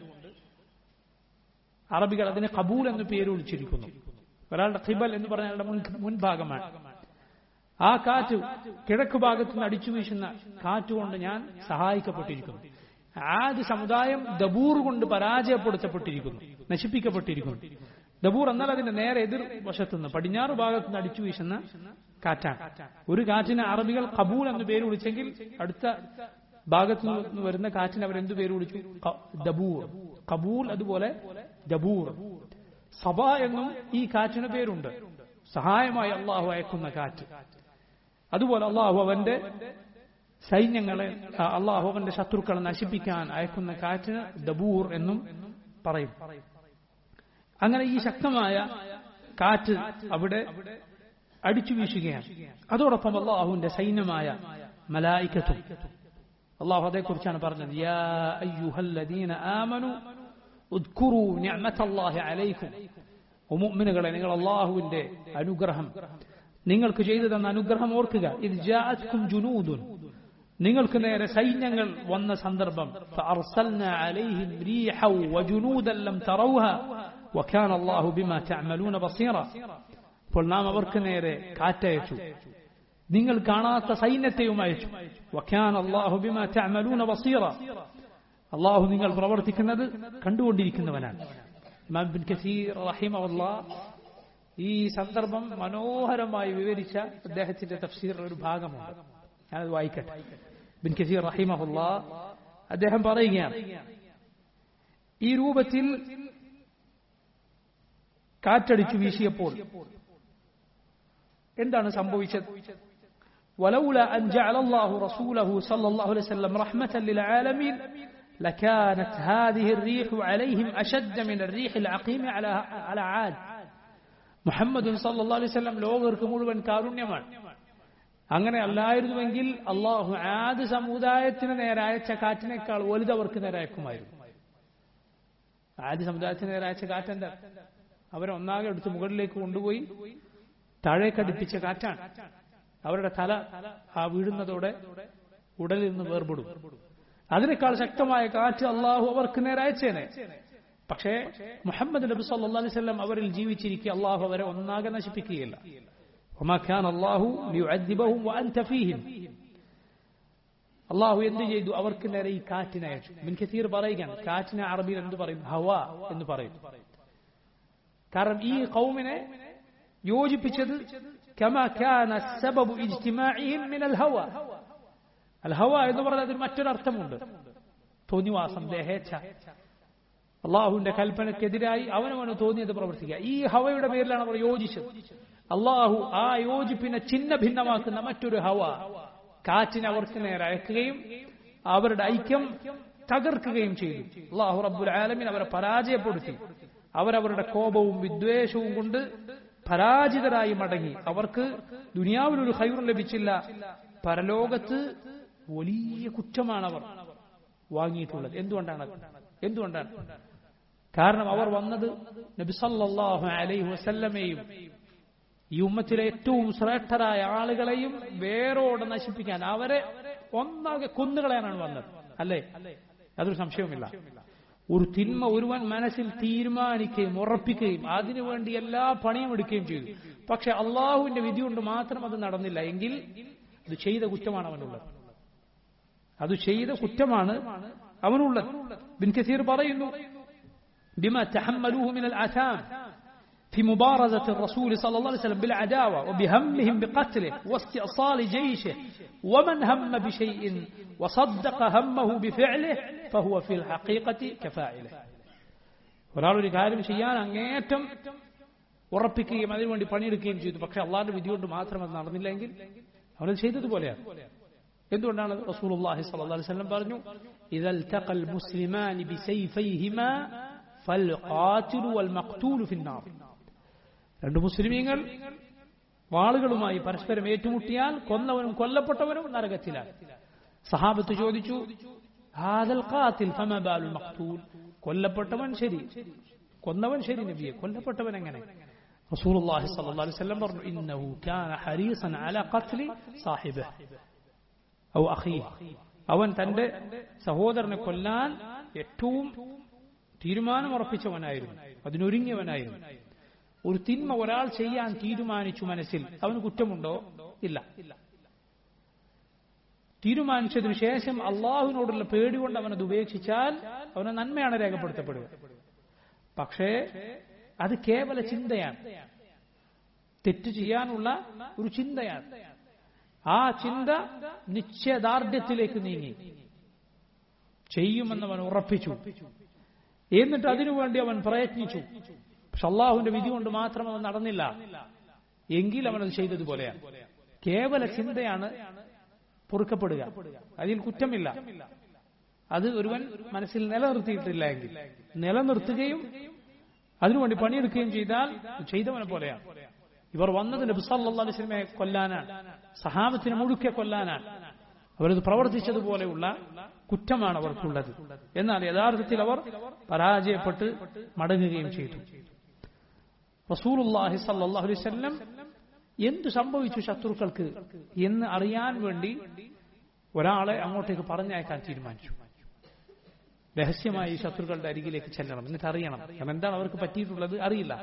അറബികൾ അതിനെ കബൂൽ എന്ന് പേര് വിളിച്ചിരിക്കുന്നു ഒരാളുടെ ഖിബൽ എന്ന് പറഞ്ഞാൽ മുൻ മുൻഭാഗമാണ് ആ കാറ്റ് കിഴക്ക് ഭാഗത്ത് നിന്ന് അടിച്ചു വീശുന്ന കാറ്റുകൊണ്ട് ഞാൻ സഹായിക്കപ്പെട്ടിരിക്കുന്നു ആദ്യ സമുദായം ദബൂർ കൊണ്ട് പരാജയപ്പെടുത്തപ്പെട്ടിരിക്കുന്നു നശിപ്പിക്കപ്പെട്ടിരിക്കുന്നു ദബൂർ എന്നാൽ അതിന്റെ നേരെ എതിർ വശത്തുനിന്ന് പടിഞ്ഞാറ് ഭാഗത്ത് നിന്ന് അടിച്ചു വീശുന്ന കാറ്റാണ് ഒരു കാറ്റിന് അറബികൾ കബൂൽ എന്ന് പേര് വിളിച്ചെങ്കിൽ അടുത്ത ഭാഗത്തു നിന്ന് വരുന്ന കാറ്റിന് അവർ എന്ത് പേര് വിളിച്ചു ദബൂർ കബൂൽ അതുപോലെ ദബൂർ സഭ എന്നും ഈ കാറ്റിന് പേരുണ്ട് സഹായമായി അള്ളാഹു അയക്കുന്ന കാറ്റ് അതുപോലെ അള്ളാഹു അവന്റെ സൈന്യങ്ങളെ ആ, അള്ളാഹു അവന്റെ ശത്രുക്കളെ നശിപ്പിക്കാൻ അയക്കുന്ന കാറ്റിന് ദബൂർ എന്നും പറയും അങ്ങനെ ഈ ശക്തമായ കാറ്റ് അവിടെ അടിച്ചു വീശുകയാണ് അതോടൊപ്പം അള്ളാഹുവിന്റെ സൈന്യമായ മലായിക്കത്തും അള്ളാഹു അതേക്കുറിച്ചാണ് പറഞ്ഞത് യാ അയ്യുഹല്ലദീന ആമനു ഉദ്കുറു നിഅമതല്ലാഹി അലൈക്കും ഓ മുഅ്മിനുകളെ നിങ്ങൾ അള്ളാഹുവിന്റെ അനുഗ്രഹം നിങ്ങൾക്ക് ചെയ്തു തന്ന അനുഗ്രഹം ഓർക്കുക ഇത് ജാഅത്കും ജുനൂദുൻ നിങ്ങൾക്ക് നേരെ സൈന്യങ്ങൾ വന്ന സന്ദർഭം فأرسلنا عليهم ريحا وجنودا لم تروها وكان الله بما تعملون بصيرا അപ്പോൾ നാം അവർക്ക് നേരെ കാറ്റയച്ചു നിങ്ങൾ കാണാത്ത സൈന്യത്തെയും അയച്ചു വക്കാൻ അള്ളാഹു ബിമ തഅമലൂന ബസീറ അള്ളാഹു നിങ്ങൾ പ്രവർത്തിക്കുന്നത് കണ്ടുകൊണ്ടിരിക്കുന്നവനാണ് ഇമാം ബിൻ കസീർ റഹിമഹുല്ലാഹ് ഈ സന്ദർഭം മനോഹരമായി വിവരിച്ച അദ്ദേഹത്തിന്റെ തഫ്സീറിൽ ഒരു ഭാഗമുണ്ട് ഞാനത് വായിക്കട്ടെ ബിൻ കസീർ റഹിമഹുല്ലാ അദ്ദേഹം പറയുകയാണ് ഈ രൂപത്തിൽ കാറ്റടിച്ചു വീശിയപ്പോൾ എന്താണ് സംഭവിച്ചത് ولولا أن جعل الله رسوله صلى الله عليه وسلم رحمة للعالمين لكانت هذه الريح عليهم أشد من الريح العقيم على على عاد محمد صلى الله عليه وسلم ലോകർക്ക് മുഴുവൻ കാരുണ്യമാണ് അങ്ങനെ അല്ലായിരുന്നുവെങ്കിൽ അള്ളാഹു ആദ് സമുദായത്തിന് നേരെ അയച്ച കാറ്റിനേക്കാൾ വലുതവർക്ക് നേരെ അയക്കുമായിരുന്നു ആദ്യ സമുദായത്തിന് നേരെ അയച്ച കാറ്റെന്താ അവരെ ഒന്നാകെ എടുത്ത് മുകളിലേക്ക് കൊണ്ടുപോയി താഴേക്കടുപ്പിച്ച കാറ്റാണ് അവരുടെ തല ആ വീഴുന്നതോടെ ഉടലിൽ നിന്ന് വേർപെടും അതിനേക്കാൾ ശക്തമായ കാറ്റ് അള്ളാഹു അവർക്ക് നേരെ അയച്ചേനെ പക്ഷേ മുഹമ്മദ് നബി സല്ലാ അലൈവല്ലം അവരിൽ ജീവിച്ചിരിക്കെ അള്ളാഹു അവരെ ഒന്നാകെ നശിപ്പിക്കുകയില്ല وما كان الله ليعذبهم وأنت فيهم അള്ളാഹു എന്ത് ചെയ്തു അവർക്ക് നേരെ ഈ കാറ്റിനെ അയച്ചു ബിൻ കസീർ പറയുകയാണ് കാറ്റിനെ അറബിയിൽ എന്ത് പറയും ഹവ എന്ന് പറയും കാരണം ഈ കൗമിനെ യോജിപ്പിച്ചത് كما كان السبب اجتماعهم من الهوى الهوى എന്ന് പറഞ്ഞാൽ അതിന് മറ്റൊരർത്ഥമുണ്ട് തോന്നിവാസം ദേഹേച്ഛ അള്ളാഹുവിന്റെ കൽപ്പനക്കെതിരായി അവനവന് തോന്നിയത് പ്രവർത്തിക്കുക ഈ ഹവയുടെ പേരിലാണ് അവർ യോജിച്ചത് അള്ളാഹു ആ യോജിപ്പിനെ ചിന്ന ഭിന്നമാക്കുന്ന മറ്റൊരു ഹവ കാറ്റിനെ അവർക്ക് നേരെ അയക്കുകയും അവരുടെ ഐക്യം തകർക്കുകയും ചെയ്തു അള്ളാഹു റബ്ബുൽ ആലമീൻ അവരെ പരാജയപ്പെടുത്തി അവരവരുടെ കോപവും വിദ്വേഷവും കൊണ്ട് പരാജിതരായി മടങ്ങി അവർക്ക് ദുനിയാവിലൊരു ഹൈർ ലഭിച്ചില്ല പരലോകത്ത് വലിയ കുറ്റമാണ് അവർ വാങ്ങിയിട്ടുള്ളത് എന്തുകൊണ്ടാണ് എന്തുകൊണ്ടാണ് കാരണം അവർ വന്നത് നബിസല്ലാഹു അലൈഹി വസല്ലമയും ഈ ഉമ്മത്തിലെ ഏറ്റവും ശ്രേഷ്ഠരായ ആളുകളെയും വേരോടെ നശിപ്പിക്കാൻ അവരെ ഒന്നാകെ കൊന്നുകളയാനാണ് വന്നത് അല്ലേ അതൊരു സംശയവുമില്ല ഒരു തിന്മ ഒരുവൻ മനസ്സിൽ തീരുമാനിക്കുകയും ഉറപ്പിക്കുകയും അതിനുവേണ്ടി എല്ലാ പണിയും എടുക്കുകയും ചെയ്തു പക്ഷെ അള്ളാഹുവിന്റെ വിധി കൊണ്ട് മാത്രം അത് നടന്നില്ല എങ്കിൽ അത് ചെയ്ത കുറ്റമാണ് അവനുള്ളത് അത് ചെയ്ത കുറ്റമാണ് അവനുള്ളത് ബിൻ കസീർ പറയുന്നു ബിമ തഹമ്മലൂഹു മിനൽ ആസാം في مبارزة الرسول صلى الله عليه وسلم بالعداوة وبهمهم بقتله واستئصال جيشه ومن هم بشيء وصدق همه بفعله فهو في الحقيقة كفاعله ഒരാളൊരു കാര്യം ചെയ്യാൻ അങ്ങേറ്റം ഉറപ്പിക്കുകയും അതിനുവേണ്ടി പണിയെടുക്കുകയും ചെയ്തു പക്ഷെ അള്ളാഹിന്റെ വിധി കൊണ്ട് മാത്രം അത് നടന്നില്ലെങ്കിൽ അവനത് ചെയ്തതുപോലെയാണ് എന്തുകൊണ്ടാണ് റസൂലുള്ളാഹി സ്വല്ലല്ലാഹു അലൈഹി വസല്ലം പറഞ്ഞു ഇദൽ തഖൽ മുസ്ലിമാനി ബിസൈഫൈഹിമാ ഫൽഖാതിലു വൽ മഖ്തൂലു ഫിന്നാർ രണ്ട് മുസ്ലിമീങ്ങൾ വാളുകളുമായി പരസ്പരം ഏറ്റുമുട്ടിയാൽ കൊന്നവനും കൊല്ലപ്പെട്ടവനും നരകത്തിലാണ് സഹാബത്ത് ചോദിച്ചു ഹാദൽ ഖാതിൽ ഫമ ബാലുൽ മഖ്തൂൽ കൊല്ലപ്പെട്ടവൻ ശരി കൊന്നവൻ ശരി നബിയെ കൊല്ലപ്പെട്ടവൻ എങ്ങനെ റസൂലുള്ളാഹി സ്വല്ലല്ലാഹു അലൈഹി വസല്ലം പറഞ്ഞു ഇന്നഹു കാന ഹരീസൻ അലാ ഖത്ലി സാഹിബിഹി ഔ അഖീഹി അവൻ തന്റെ സഹോദരനെ കൊല്ലാൻ ഏറ്റവും തീരുമാനമുറപ്പിച്ചവനായിരുന്നു അതിനൊരുങ്ങിയവനായിരുന്നു ഒരു തിന്മ ഒരാൾ ചെയ്യാൻ തീരുമാനിച്ചു മനസ്സിൽ അവന് കുറ്റമുണ്ടോ ഇല്ല തീരുമാനിച്ചതിനു ശേഷം അള്ളാഹുവിനോടുള്ള പേടി കൊണ്ട് അവനത് ഉപേക്ഷിച്ചാൽ അവന് നന്മയാണ് രേഖപ്പെടുത്തപ്പെടുക പക്ഷേ അത് കേവല ചിന്തയാണ് തെറ്റ് ചെയ്യാനുള്ള ഒരു ചിന്തയാണ് ആ ചിന്ത നിശ്ചയദാർഢ്യത്തിലേക്ക് നീങ്ങി ചെയ്യുമെന്ന് അവൻ ഉറപ്പിച്ചു എന്നിട്ട് അതിനുവേണ്ടി അവൻ പ്രയത്നിച്ചു പക്ഷെ അള്ളാഹുവിന്റെ വിധി കൊണ്ട് മാത്രം അവൻ നടന്നില്ല എങ്കിൽ അവനത് ചെയ്തതുപോലെയാണ് കേവല ചിന്തയാണ് പൊറുക്കപ്പെടുക അതിൽ കുറ്റമില്ല അത് ഒരുവൻ മനസ്സിൽ നിലനിർത്തിയിട്ടില്ല എങ്കിൽ നിലനിർത്തുകയും അതിനുവേണ്ടി പണിയെടുക്കുകയും ചെയ്താൽ ചെയ്തവനെ പോലെയാണ് ഇവർ വന്നത് നബി സല്ലല്ലാഹു അലൈഹി വസല്ലമയെ കൊല്ലാനാണ് സഹാബത്തിനെ മുഴുക്കെ കൊല്ലാനാണ് അവരത് പ്രവർത്തിച്ചതുപോലെയുള്ള കുറ്റമാണ് അവർക്കുള്ളത് എന്നാൽ യഥാർത്ഥത്തിൽ അവർ പരാജയപ്പെട്ട് മടങ്ങുകയും ചെയ്തു റസൂലുള്ളാഹി സല്ലല്ലാഹു അലൈഹി വസല്ലം എന്തു സംഭവിച്ചു ശത്രുക്കൾക്ക് എന്ന് അറിയാൻ വേണ്ടി ഒരാളെ അങ്ങോട്ടേക്ക് പറഞ്ഞയക്കാൻ തീരുമാനിച്ചു രഹസ്യമായി ശത്രുക്കളുടെ അരികിലേക്ക് ചെല്ലണം എന്നിട്ട് അറിയണം കാരണം എന്താണ് അവർക്ക് പറ്റിയിട്ടുള്ളത് അറിയില്ല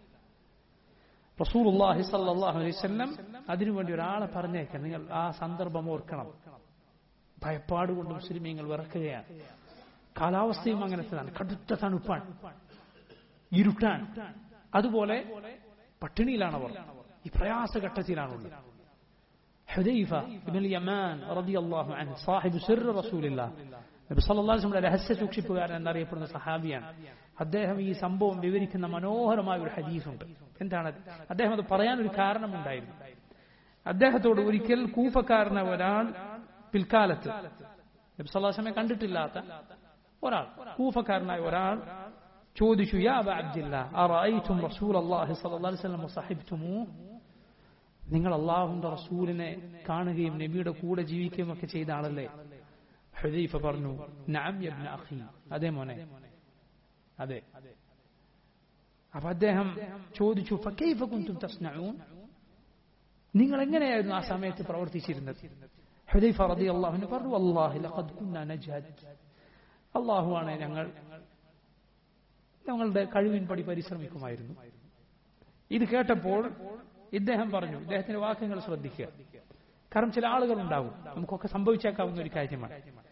റസൂലുള്ളാഹി സല്ലല്ലാഹു അലൈഹി വസല്ലം അതിനുവേണ്ടി ഒരാളെ പറഞ്ഞേക്കാൻ നിങ്ങൾ ആ സന്ദർഭം ഓർക്കണം ഭയപ്പാട് കൊണ്ട് മുസ്ലിമീങ്ങൾ വിറക്കുകയാണ് കാലാവസ്ഥയും അങ്ങനത്തെതാണ് കടുത്ത തണുപ്പാണ് ഇരുട്ടാൻ അതുപോലെ പട്ടിണിയിലാണവർ ഈ പ്രയാസഘട്ടത്തിലാണുള്ളത് ഹുദൈഫ ഇബ്നുൽ യമാൻ റളിയല്ലാഹു അൻഹു സാഹിബ് സിർ റസൂലില്ലാഹ് നബി സല്ലല്ലാഹു അലൈഹി വസല്ലം രഹസ്യ സൂക്ഷിപ്പുകാരൻ എന്നറിയപ്പെടുന്ന സഹാബിയാണ് അദ്ദേഹം ഈ സംഭവം വിവരിക്കുന്ന മനോഹരമായ ഒരു ഹദീസുണ്ട് എന്താണ് അദ്ദേഹം അത് പറയാനൊരു കാരണമുണ്ടായിരുന്നു അദ്ദേഹത്തോട് ഒരിക്കൽ കൂഫക്കാരന ഒരാൾ പിൽക്കാലത്ത് നബി സല്ലല്ലാഹു അലൈഹി വസല്ലം കണ്ടിട്ടില്ലാത്ത ഒരാൾ കൂഫക്കാരനായ ഒരാൾ ചോദിച്ചു യാ അബ അബ്ദില്ലാ അറഅയ്തും റസൂലല്ലാഹി സ്വല്ലല്ലാഹു അലൈഹി വസല്ലം വസഹിബ്തുമൂ നിങ്ങൾ അള്ളാഹുന്റെ റസൂലിനെ കാണുകയും നബിയുടെ കൂടെ ജീവിക്കുകയും ഒക്കെ ചെയ്ത ആളല്ലേ ഹുദൈഫ പറഞ്ഞു നഅം യബ്ന അഖി അതെ മോനെ അതെ അപ്പൊ അദ്ദേഹം ചോദിച്ചു ഫക്കൈഫ കുന്തും തസ്നഊൻ നിങ്ങൾ എങ്ങനെയായിരുന്നു ആ സമയത്ത് പ്രവർത്തിച്ചിരുന്നത് ഹുദൈഫ റളിയല്ലാഹു അൻഹു പറഞ്ഞു വല്ലാഹി ലഖദ് കുന്നാ നജ്ഹദ് അള്ളാഹുവാണ് ഞങ്ങൾ ഞങ്ങളുടെ കഴിവിൻപടി പരിശ്രമിക്കുമായിരുന്നു ഇത് കേട്ടപ്പോൾ ഇദ്ദേഹം പറഞ്ഞു ഇദ്ദേഹത്തിന്റെ വാക്കുകൾ ശ്രദ്ധിക്കുക കാരണം ചില ആളുകൾ ഉണ്ടാവും നമുക്കൊക്കെ സംഭവിച്ചേക്കാവുന്ന ഒരു കാര്യമാണ്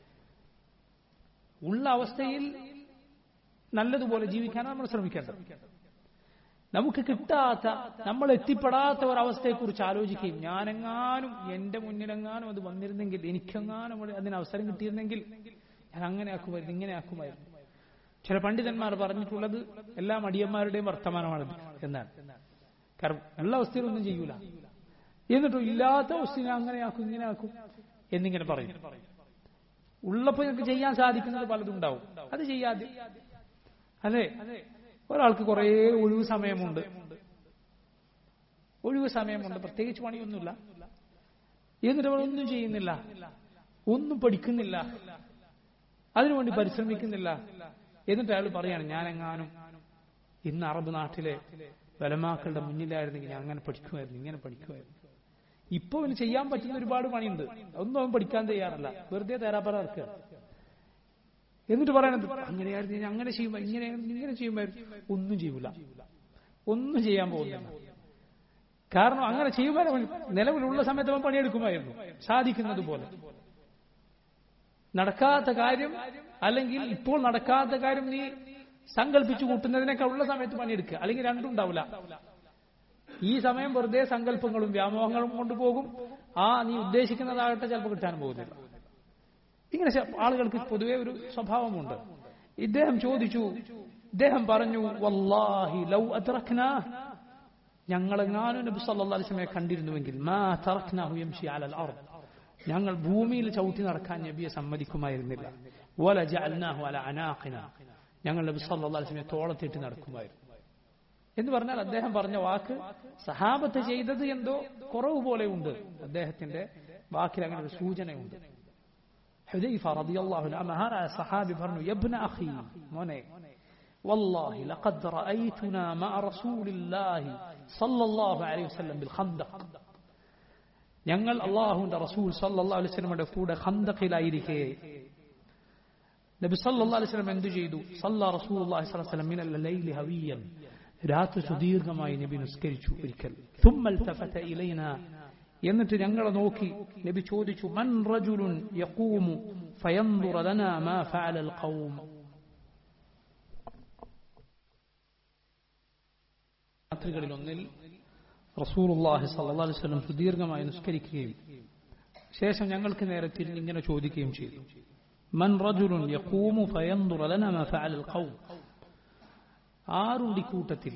ഉള്ള അവസ്ഥയിൽ നല്ലതുപോലെ ജീവിക്കാനാണ് നമ്മൾ ശ്രമിക്കേണ്ടത് നമുക്ക് കിട്ടാത്ത നമ്മൾ എത്തിപ്പെടാത്ത ഒരവസ്ഥയെക്കുറിച്ച് ആലോചിക്കുകയും ഞാനെങ്ങാനും എന്റെ മുന്നിലെങ്ങാനും അത് വന്നിരുന്നെങ്കിൽ എനിക്കെങ്ങാനും അതിന് അവസരം കിട്ടിയിരുന്നെങ്കിൽ ഞാൻ അങ്ങനെ ആക്കുമായിരുന്നു ഇങ്ങനെ ആക്കുമായിരുന്നു ചില പണ്ഡിതന്മാർ പറഞ്ഞിട്ടുള്ളത് എല്ലാ മടിയന്മാരുടെയും വർത്തമാനമാണിത് എന്നാണ് കാരണം ഉള്ള അവസ്ഥയിലൊന്നും ചെയ്യൂല എന്നിട്ടും ഇല്ലാത്ത അവസ്ഥയിൽ അങ്ങനെ ആക്കും ഇങ്ങനെ ആക്കും എന്നിങ്ങനെ പറയും ഉള്ളപ്പോ നിങ്ങൾക്ക് ചെയ്യാൻ സാധിക്കുന്നത് പലതും ഉണ്ടാവും അത് ചെയ്യാതെ അതെ ഒരാൾക്ക് കുറെ ഒഴിവ് സമയമുണ്ട് ഒഴിവ് സമയമുണ്ട് പ്രത്യേകിച്ച് പണിയൊന്നുമില്ല എന്നിട്ട് അവൾ ഒന്നും ചെയ്യുന്നില്ല ഒന്നും പഠിക്കുന്നില്ല അതിനുവേണ്ടി പരിശ്രമിക്കുന്നില്ല എന്നിട്ട് അയാൾ പറയാണ് ഞാനെങ്ങാനും ഇന്ന് അറബ് നാട്ടിലെ വലമാക്കളുടെ മുന്നിലായിരുന്നെങ്കിൽ ഞാൻ അങ്ങനെ പഠിക്കുമായിരുന്നു ഇങ്ങനെ പഠിക്കുമായിരുന്നു ഇപ്പൊ അവന് ചെയ്യാൻ പറ്റുന്ന ഒരുപാട് പണിയുണ്ട് ഒന്നും അവൻ പഠിക്കാൻ തയ്യാറല്ല വെറുതെ തേരാപ്പറ ഇറക്കുക എന്നിട്ട് പറയണത് അങ്ങനെയായിരുന്നു ഞാൻ അങ്ങനെ ചെയ്യുമ്പോ ഇങ്ങനെ ഇങ്ങനെ ചെയ്യുമായിരുന്നു ഒന്നും ചെയ്യൂല ഒന്നും ചെയ്യാൻ പോകുന്നില്ല കാരണം അങ്ങനെ ചെയ്യുമ്പോൾ അവൻ നിലവിലുള്ള സമയത്ത് അവൻ പണിയെടുക്കുമായിരുന്നു സാധിക്കുന്നത് പോലെ നടക്കാത്ത കാര്യം അല്ലെങ്കിൽ ഇപ്പോൾ നടക്കാത്ത കാര്യം നീ സങ്കല്പിച്ചു കൂട്ടുന്നതിനേക്കാൾ ഉള്ള സമയത്ത് പണിയെടുക്കുക അല്ലെങ്കിൽ രണ്ടും ഉണ്ടാവില്ല ഈ സമയം വെറുതെ സങ്കല്പങ്ങളും വ്യാമോഹങ്ങളും കൊണ്ടുപോകും ആ നീ ഉദ്ദേശിക്കുന്നതാകട്ടെ ചിലപ്പോൾ കിട്ടാൻ പോകുന്നില്ല ഇങ്ങനെ ആളുകൾക്ക് പൊതുവെ ഒരു സ്വഭാവമുണ്ട് ഇദ്ദേഹം ചോദിച്ചു ഇദ്ദേഹം പറഞ്ഞു വല്ലാഹി ലൗ അദ്റക്ന ഞങ്ങളെങ്ങാനും നബി സല്ലല്ലാഹു അലൈഹി വസല്ലമയെ കണ്ടിരുന്നുവെങ്കിൽ മാ തറക്നാഹു യംശി അലൽ അർദ് ഞങ്ങൾ ഭൂമിയിൽ ചവിട്ടി നടക്കാൻ നബിയെ സമ്മതിക്കുമായിരുന്നില്ല വല ജഅൽനാഹു അല അനാഖിന ഞങ്ങൾ നബി സല്ലല്ലാഹു അലൈഹി വസല്ലമയെ തോളത്തിട്ട് നടക്കുമായിരുന്നു എന്ന് പറഞ്ഞാൽ അദ്ദേഹം പറഞ്ഞ വാക്ക് സഹാബത്ത് ചെയ്തത് എന്തോ കുറവ് പോലെ ഉണ്ട് അദ്ദേഹത്തിന്റെ വാക്കിൽ അങ്ങനെ ഒരു സൂചനയുണ്ട് ഹുദൈഫ റളിയല്ലാഹു അൻഹു മഹാനായ സഹാബി പറഞ്ഞു യബ്ന അഖി മോനെ والله لقد رأيتنا مع رسول الله صلى الله عليه وسلم بالخندق ഞങ്ങൾ അള്ളാഹുവിന്റെ റസൂൽ സല്ലല്ലാഹു അലൈഹി വസല്ലമയുടെ കൂടെ ഖന്തഖിലായിരിക്കെ നബി സല്ലല്ലാഹു അലൈഹി വസല്ലം എന്തു ചെയ്തു സല്ല റസൂലുള്ളാഹി സ്വല്ലല്ലാഹു അലൈഹി വസല്ലം മിനൽ ലൈലി ഹവിയൻ രാത്രി സുദീർഘമായി നബി നിസ്കരിച്ചു ഒരിക്കൽ ثم التفت الينا എന്നിട്ട് ഞങ്ങളെ നോക്കി നബി ചോദിച്ചു മൻ റജുലുൻ യഖൂമു ഫയൻദുറ ലനാ മാ ഫഅല القوم രാത്രികളിൽ ഒന്നിൽ റസൂലുള്ളാഹി സ്വല്ലല്ലാഹു അലൈഹി വസല്ലം സുദീർഘമായി നിസ്കരിക്കുകയും ശേഷം ഞങ്ങൾക്ക് നേരെ തിരിഞ്ഞ് ഇങ്ങനെ ചോദിക്കുകയും ചെയ്തു മൻ റജുലുൻ യഖൂമു ഫയൻദുറ ലനാ മാ ഫഅല القوم ആറുണ്ടി കൂട്ടത്തിൽ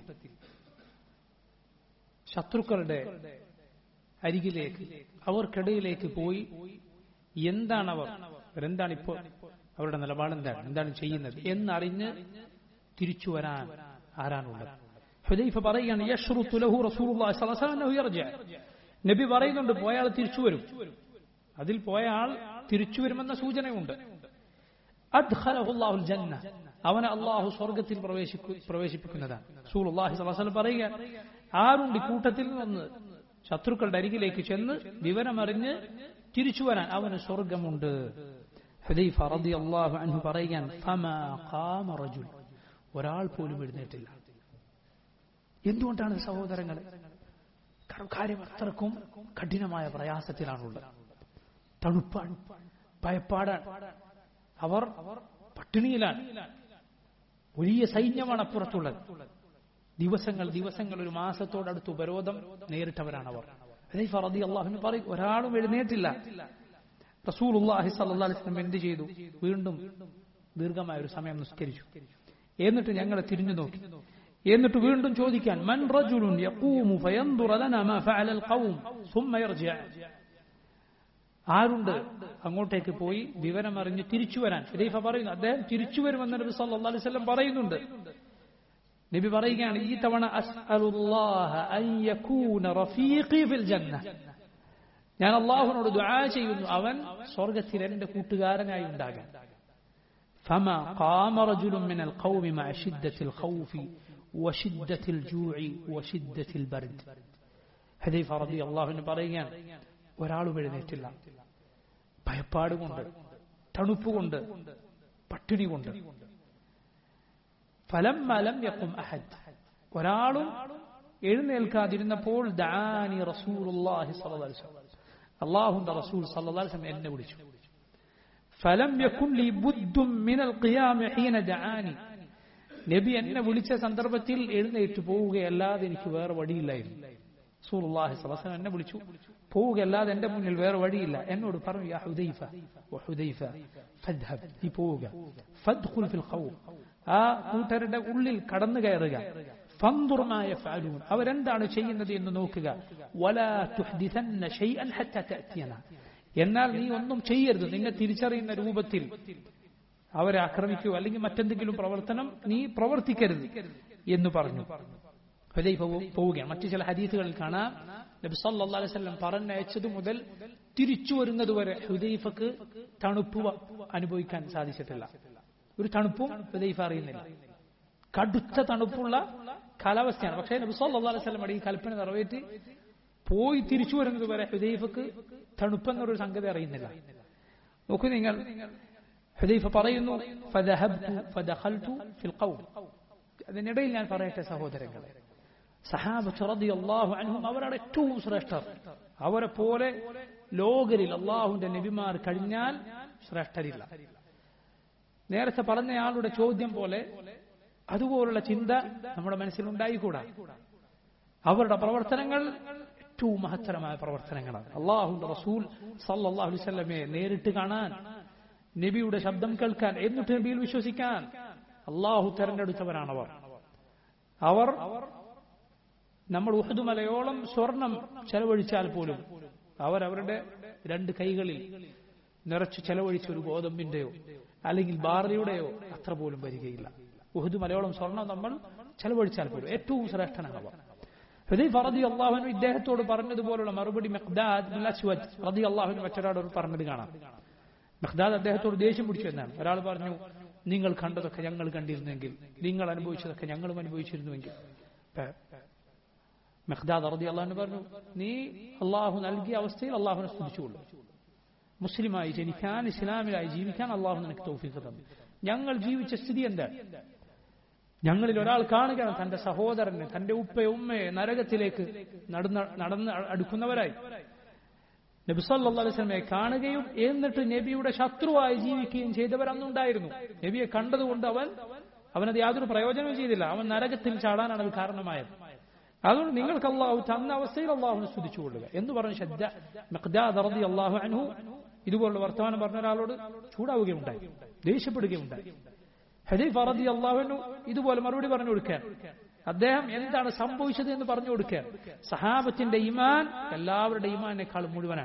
ശത്രുക്കളുടെ അരികിലേക്ക് അവർക്കിടയിലേക്ക് പോയി എന്താണ് അവർ അവരെന്താണ് ഇപ്പോൾ അവരുടെ നിലപാട് എന്താണ് എന്താണ് ചെയ്യുന്നത് എന്നറിഞ്ഞ് തിരിച്ചു വരാൻ ആരാണുള്ളത് ഹുദൈഫ പറയുകയാണ് യഷ്റുത്തു ലഹു റസൂലുള്ളാഹി സ്വല്ലല്ലാഹു അലൈഹി വസല്ലം അന്നഹു യർജഅ നബി പറയുന്നുണ്ട് പോയ ആൾ തിരിച്ചു വരും അതിൽ പോയ ആൾ തിരിച്ചു വരുമെന്ന സൂചനയുണ്ട് അദ്ഖലഹുല്ലാഹുൽ ജന്ന അവനെ അള്ളാഹു സ്വർഗത്തിൽ പ്രവേശിക്കു പ്രവേശിപ്പിക്കുന്നതാണ് റസൂലുള്ളാഹി സ്വല്ലല്ലാഹു അലൈഹി വസല്ലം പറയുക ആരുണ്ട് ഈ കൂട്ടത്തിൽ നിന്ന് ശത്രുക്കളുടെ അരികിലേക്ക് ചെന്ന് വിവരമറിഞ്ഞ് തിരിച്ചു വരാൻ അവന് സ്വർഗമുണ്ട് ഹുദൈഫ റളിയല്ലാഹു അൻഹു പറയുകയാണ് ഫമാ ഖാമ റജുൽ ഒരാൾ പോലും എഴുന്നേറ്റില്ല എന്തുകൊണ്ടാണ് സഹോദരങ്ങളെ കാരണം കാര്യം അത്രക്കും കഠിനമായ പ്രയാസത്തിലാണുള്ളത് തണുപ്പാണ് ഭയപ്പാടാണ് അവർ പട്ടിണിയിലാണ് വലിയ സൈന്യമാണ് അപ്പുറത്തുള്ളത് ദിവസങ്ങൾ ദിവസങ്ങൾ ഒരു മാസത്തോടടുത്ത് ഉപരോധം നേരിട്ടവരാണ് അവർ അള്ളാഹുന് പറയും ഒരാളും എഴുന്നേറ്റില്ല റസൂൽ അള്ളാഹി സല്ലാസ്ലം എന്ത് ചെയ്തു വീണ്ടും ദീർഘമായ ഒരു സമയം നിസ്കരിച്ചു എന്നിട്ട് ഞങ്ങളെ തിരിഞ്ഞു നോക്കി എന്നിട്ട് വീണ്ടും ചോദിക്കാൻ മൻ റജുലുൻ യഖൂമു ഫയൻദുറ ലനാ മാ ഫഅലൽ ഖൗം സുമ്മ യർജിഅ ആരുണ്ട് അങ്ങോട്ടേക്ക് പോയി വിവരമറിഞ്ഞ് തിരിച്ചു വരാൻ ഷരീഫ പറയുന്നു അദ്ദേഹം തിരിച്ചു വരുമെന്ന് നബി സല്ലല്ലാഹു അലൈഹി വസല്ലം പറയുന്നുണ്ട് നബി പറയുകയാണ് ഈ തവണ അസ്അലുല്ലാഹ അൻ യകൂന റഫീഖി ഫിൽ ജന്ന ഞാൻ അള്ളാഹുവിനോട് ദുആ ചെയ്യുന്നു അവൻ സ്വർഗത്തിൽ എന്റെ കൂട്ടുകാരനായി ഉണ്ടാകാൻ فما قام رجل من القوم مع شدة الخوف وشدة الجوع وشدة البرد ഹദീഫ റബി അള്ളാഹുവിന് പറയുകയാണ് ഒരാളും എഴുന്നേറ്റില്ല ഭയപ്പാട് കൊണ്ട് തണുപ്പ് കൊണ്ട് പട്ടിണി കൊണ്ട് ഫലം മലം യക്കും അഹദ് ഒരാളും എഴുന്നേൽക്കാതിരുന്നപ്പോൾ ദാനി റസൂലുള്ളാഹി സ്വല്ലല്ലാഹി അലൈഹി വസല്ലം അല്ലാഹുവിന്റെ റസൂൽ സ്വല്ലല്ലാഹി അലൈഹി വസല്ലം എന്നെ വിളിച്ചു ഫലം യകുൻ ലി ബുദ്ദും മിനൽ ഖിയാമ ഹീന ദആനി നബി എന്നെ വിളിച്ച സന്ദർഭത്തിൽ എഴുന്നേറ്റ് പോവുകയല്ലാതെ എനിക്ക് വേറെ വഴിയില്ലായിരുന്നു റസൂലുള്ളാഹി സ്വല്ലല്ലാഹി അലൈഹി വസല്ലം എന്നെ വിളിച്ചു പോവുകയല്ലാതെ എന്റെ മുന്നിൽ വേറെ വഴിയില്ല എന്നോട് പറഞ്ഞു യാ ഹുദൈഫ വഹുദൈഫ ഫദ്ഹബ് നീ പോവുക ഫദ്ഖുൽ ഫിൽ ഖൗം ആ കൂട്ടരുടെ ഉള്ളിൽ കടന്നു കയറുക ഫന്ദുർമായ ഫാലൂൻ അവരെന്താണ് ചെയ്യുന്നത് എന്ന് നോക്കുക വലാ തുഹ്ദിസന്ന ഷൈഅൻ ഹത്താ തഅതിയന എന്നാൽ നീ ഒന്നും ചെയ്യരുത് നിന്നെ തിരിച്ചറിയുന്ന രൂപത്തിൽ അവരെ ആക്രമിക്കുക അല്ലെങ്കിൽ മറ്റെന്തെങ്കിലും പ്രവർത്തനം നീ പ്രവർത്തിക്കരുത് എന്ന് പറഞ്ഞു ഹുദൈഫ പോവുകയാണ് മറ്റു ചില ഹദീസുകളിൽ കാണാം നബി സല്ലല്ലാഹു അലൈഹി വസല്ലം പറഞ്ഞയച്ചത് മുതൽ തിരിച്ചു വരുന്നതുവരെ ഹുദൈഫക്ക് തണുപ്പ് അനുഭവിക്കാൻ സാധിച്ചിട്ടില്ല ഒരു തണുപ്പും ഹുദൈഫ അറിയുന്നില്ല കടുത്ത തണുപ്പുള്ള കാലാവസ്ഥയാണ് പക്ഷേ നബി സല്ലല്ലാഹു അലൈഹി വസല്ലം ഈ കൽപ്പന നിറവേറ്റി പോയി തിരിച്ചു വരുന്നത് വരെ ഹുദൈഫക്ക് തണുപ്പെന്നൊരു സംഗതി അറിയുന്നില്ല നോക്കൂ നിങ്ങൾ ഹുദൈഫ പറയുന്നു ഫദഹബ്തു ഫദഖൽതു ഫിൽ ഖൗം അതിനിടയിൽ ഞാൻ പറയട്ടെ സഹോദരങ്ങളെ സഹാബത്ത് റളിയല്ലാഹു അൻഹും അവരാണ് ഏറ്റവും ശ്രേഷ്ഠർ അവരെ പോലെ ലോകരിൽ അള്ളാഹുവിന്റെ നബിമാർ കഴിഞ്ഞാൽ ശ്രേഷ്ഠരില്ല നേരത്തെ പറഞ്ഞയാളുടെ ചോദ്യം പോലെ അതുപോലുള്ള ചിന്ത നമ്മുടെ മനസ്സിലുണ്ടായിക്കൂടാ അവരുടെ പ്രവർത്തനങ്ങൾ ഏറ്റവും മഹത്തരമായ പ്രവർത്തനങ്ങളാണ് അള്ളാഹുന്റെ റസൂൽ സല്ലല്ലാഹു അലൈഹി വസല്ലമയെ നേരിട്ട് കാണാൻ നബിയുടെ ശബ്ദം കേൾക്കാൻ എന്നിട്ട് നബിയിൽ വിശ്വസിക്കാൻ അള്ളാഹു തെരഞ്ഞെടുത്തവരാണവർ അവർ നമ്മൾ ഉഹദുമലയോളം സ്വർണം ചെലവഴിച്ചാൽ പോലും അവർ അവരുടെ രണ്ട് കൈകളിൽ നിറച്ച് ചെലവഴിച്ച ഒരു ഗോതമ്പിന്റെയോ അല്ലെങ്കിൽ ബാറിയുടെയോ അത്ര പോലും വരികയില്ല ഉഹദ് മലയോളം സ്വർണം നമ്മൾ ചെലവഴിച്ചാൽ പോലും ഏറ്റവും ശ്രേഷ്ഠനാണ് അവർ ഹുദൈഫ റതി അള്ളാഹുനു ഇദ്ദേഹത്തോട് പറഞ്ഞതുപോലുള്ള മറുപടി മെഹ്ദാദ് അസ്വദ് റതി അള്ളാഹുനു മറ്റൊരാളോട് പറഞ്ഞത് കാണാം മെഹ്ദാദ് അദ്ദേഹത്തോട് ദേഷ്യം പിടിച്ചു എന്നാണ് ഒരാൾ പറഞ്ഞു നിങ്ങൾ കണ്ടതൊക്കെ ഞങ്ങൾ കണ്ടിരുന്നെങ്കിൽ നിങ്ങൾ അനുഭവിച്ചതൊക്കെ ഞങ്ങളും അനുഭവിച്ചിരുന്നുവെങ്കിൽ മെഹ്ദാദ് റതി അള്ളാഹുന് പറഞ്ഞു നീ അള്ളാഹു നൽകിയ അവസ്ഥയിൽ അള്ളാഹുനെ സ്തുതിച്ചുകൊള്ളു മുസ്ലിമായി ജനിക്കാൻ ഇസ്ലാമിലായി ജീവിക്കാൻ അള്ളാഹു നിനക്ക് തൗഫീഖ് തന്നു ഞങ്ങൾ ജീവിച്ച സ്ഥിതി എന്താണ് ഞങ്ങളിൽ ഒരാൾ കാണുകയാണ് തന്റെ സഹോദരനെ തന്റെ ഉപ്പയെ ഉമ്മയെ നരകത്തിലേക്ക് നടന്ന് നടന്ന് അടുക്കുന്നവരായി നബി സല്ലല്ലാഹു അലൈഹി വസല്ലമയെ കാണുകയും എന്നിട്ട് നബിയുടെ ശത്രുവായി ജീവിക്കുകയും ചെയ്തവർ അന്നുണ്ടായിരുന്നു നബിയെ കണ്ടതുകൊണ്ട് അവൻ അവനത് യാതൊരു പ്രയോജനവും ചെയ്തില്ല അവൻ നരകത്തിൽ ചാടാനാണ് അത് കാരണമായത് അതുകൊണ്ട് നിങ്ങൾക്ക് അള്ളാഹു തന്ന അവസ്ഥയിൽ അള്ളാഹുനെ സ്തുതിച്ചുകൊള്ളുക എന്ന് പറഞ്ഞ ശ്രദ്ധ മെഖ്ദാദ് റളി അള്ളാഹു അൻഹു ഇതുപോലുള്ള വർത്തമാനം പറഞ്ഞ ഒരാളോട് ചൂടാവുകയുണ്ടായി ദേഷ്യപ്പെടുകയുണ്ടായി ഹദീഫ് റതി അള്ളാഹുനു ഇതുപോലെ മറുപടി പറഞ്ഞു കൊടുക്കാൻ അദ്ദേഹം എന്താണ് സംഭവിച്ചത് എന്ന് പറഞ്ഞു കൊടുക്കാൻ സഹാബത്തിന്റെ ഇമാൻ എല്ലാവരുടെ ഇമാനേക്കാളും മുഴുവനാണ്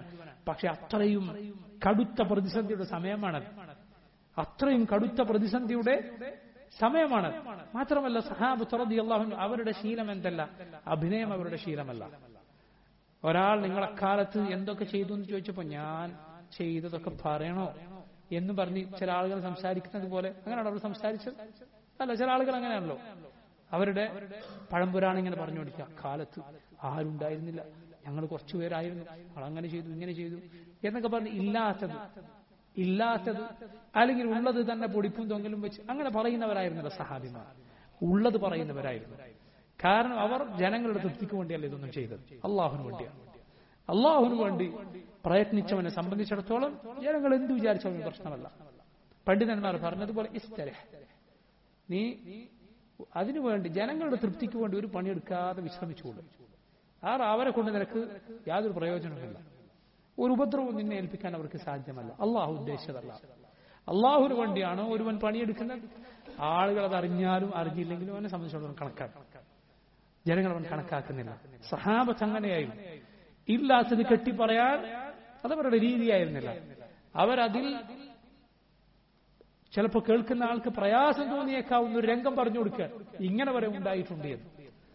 പക്ഷെ അത്രയും കടുത്ത പ്രതിസന്ധിയുടെ സമയമാണ് അത്രയും കടുത്ത പ്രതിസന്ധിയുടെ സമയമാണ് മാത്രമല്ല സഹാബ് അള്ളാഹു അവരുടെ ശീലം എന്തല്ല അഭിനയം അവരുടെ ശീലമല്ല ഒരാൾ നിങ്ങളെക്കാലത്ത് എന്തൊക്കെ ചെയ്തു എന്ന് ചോദിച്ചപ്പോ ഞാൻ ചെയ്തതൊക്കെ പറയണോ എന്ന് പറഞ്ഞ് ചില ആളുകൾ സംസാരിക്കുന്നത് പോലെ അങ്ങനെയാണോ അവർ സംസാരിച്ചത് അല്ല ചില ആളുകൾ അങ്ങനെയാണല്ലോ അവരുടെ പഴംപുരാണ് ഇങ്ങനെ പറഞ്ഞു കൊടുക്കുക കാലത്ത് ആരുണ്ടായിരുന്നില്ല ഞങ്ങൾ കുറച്ചു പേരായിരുന്നു ഞങ്ങൾ അങ്ങനെ ചെയ്തു ഇങ്ങനെ ചെയ്തു എന്നൊക്കെ പറഞ്ഞ് ഇല്ലാത്തത് ഇല്ലാത്തത് അല്ലെങ്കിൽ ഉള്ളത് തന്നെ പൊടിപ്പും തൊങ്ങലും വെച്ച് അങ്ങനെ പറയുന്നവരായിരുന്നില്ല സഹാബിമാർ ഉള്ളത് പറയുന്നവരായിരുന്നു കാരണം അവർ ജനങ്ങളുടെ തൃപ്തിക്ക് വേണ്ടിയല്ല ഇതൊന്നും ചെയ്തത് അള്ളാഹുന് വേണ്ടിയാണ് അള്ളാഹുന് വേണ്ടി പ്രയത്നിച്ചവനെ സംബന്ധിച്ചിടത്തോളം ജനങ്ങൾ എന്ത് വിചാരിച്ചാലും പ്രശ്നമല്ല പണ്ഡിതന്മാർ പറഞ്ഞതുപോലെ ഇസ്തരഹ് നീ അതിനുവേണ്ടി ജനങ്ങളുടെ തൃപ്തിക്ക് വേണ്ടി ഒരു പണിയെടുക്കാതെ വിശ്രമിച്ചുകൊള്ളും ആർ അവരെ കൊണ്ട് നിനക്ക് യാതൊരു പ്രയോജനവുമില്ല ഒരു ഉപദ്രവവും നിന്നെ ഏൽപ്പിക്കാൻ അവർക്ക് സാധ്യമല്ല അള്ളാഹു ഉദ്ദേശിച്ചതല്ല അള്ളാഹുവിന് വേണ്ടിയാണോ ഒരുവൻ പണിയെടുക്കുന്നത് ആളുകൾ അത് അറിഞ്ഞാലും അറിഞ്ഞില്ലെങ്കിലും അവനെ സംബന്ധിച്ചിടത്തോളം കണക്കാക്കും ജനങ്ങൾ അവൻ കണക്കാക്കുന്നില്ല സഹാബത്ത് അങ്ങനെയായിരുന്നു ഇല്ലാത്തത് കെട്ടി പറയാൻ അതവരുടെ രീതിയായിരുന്നില്ല അവരതിൽ ചിലപ്പോൾ കേൾക്കുന്ന ആൾക്ക് പ്രയാസം തോന്നിയേക്കാവുന്ന ഒരു രംഗം പറഞ്ഞു കൊടുക്കുക ഇങ്ങനെ വരെ ഉണ്ടായിട്ടുണ്ട് എന്ന്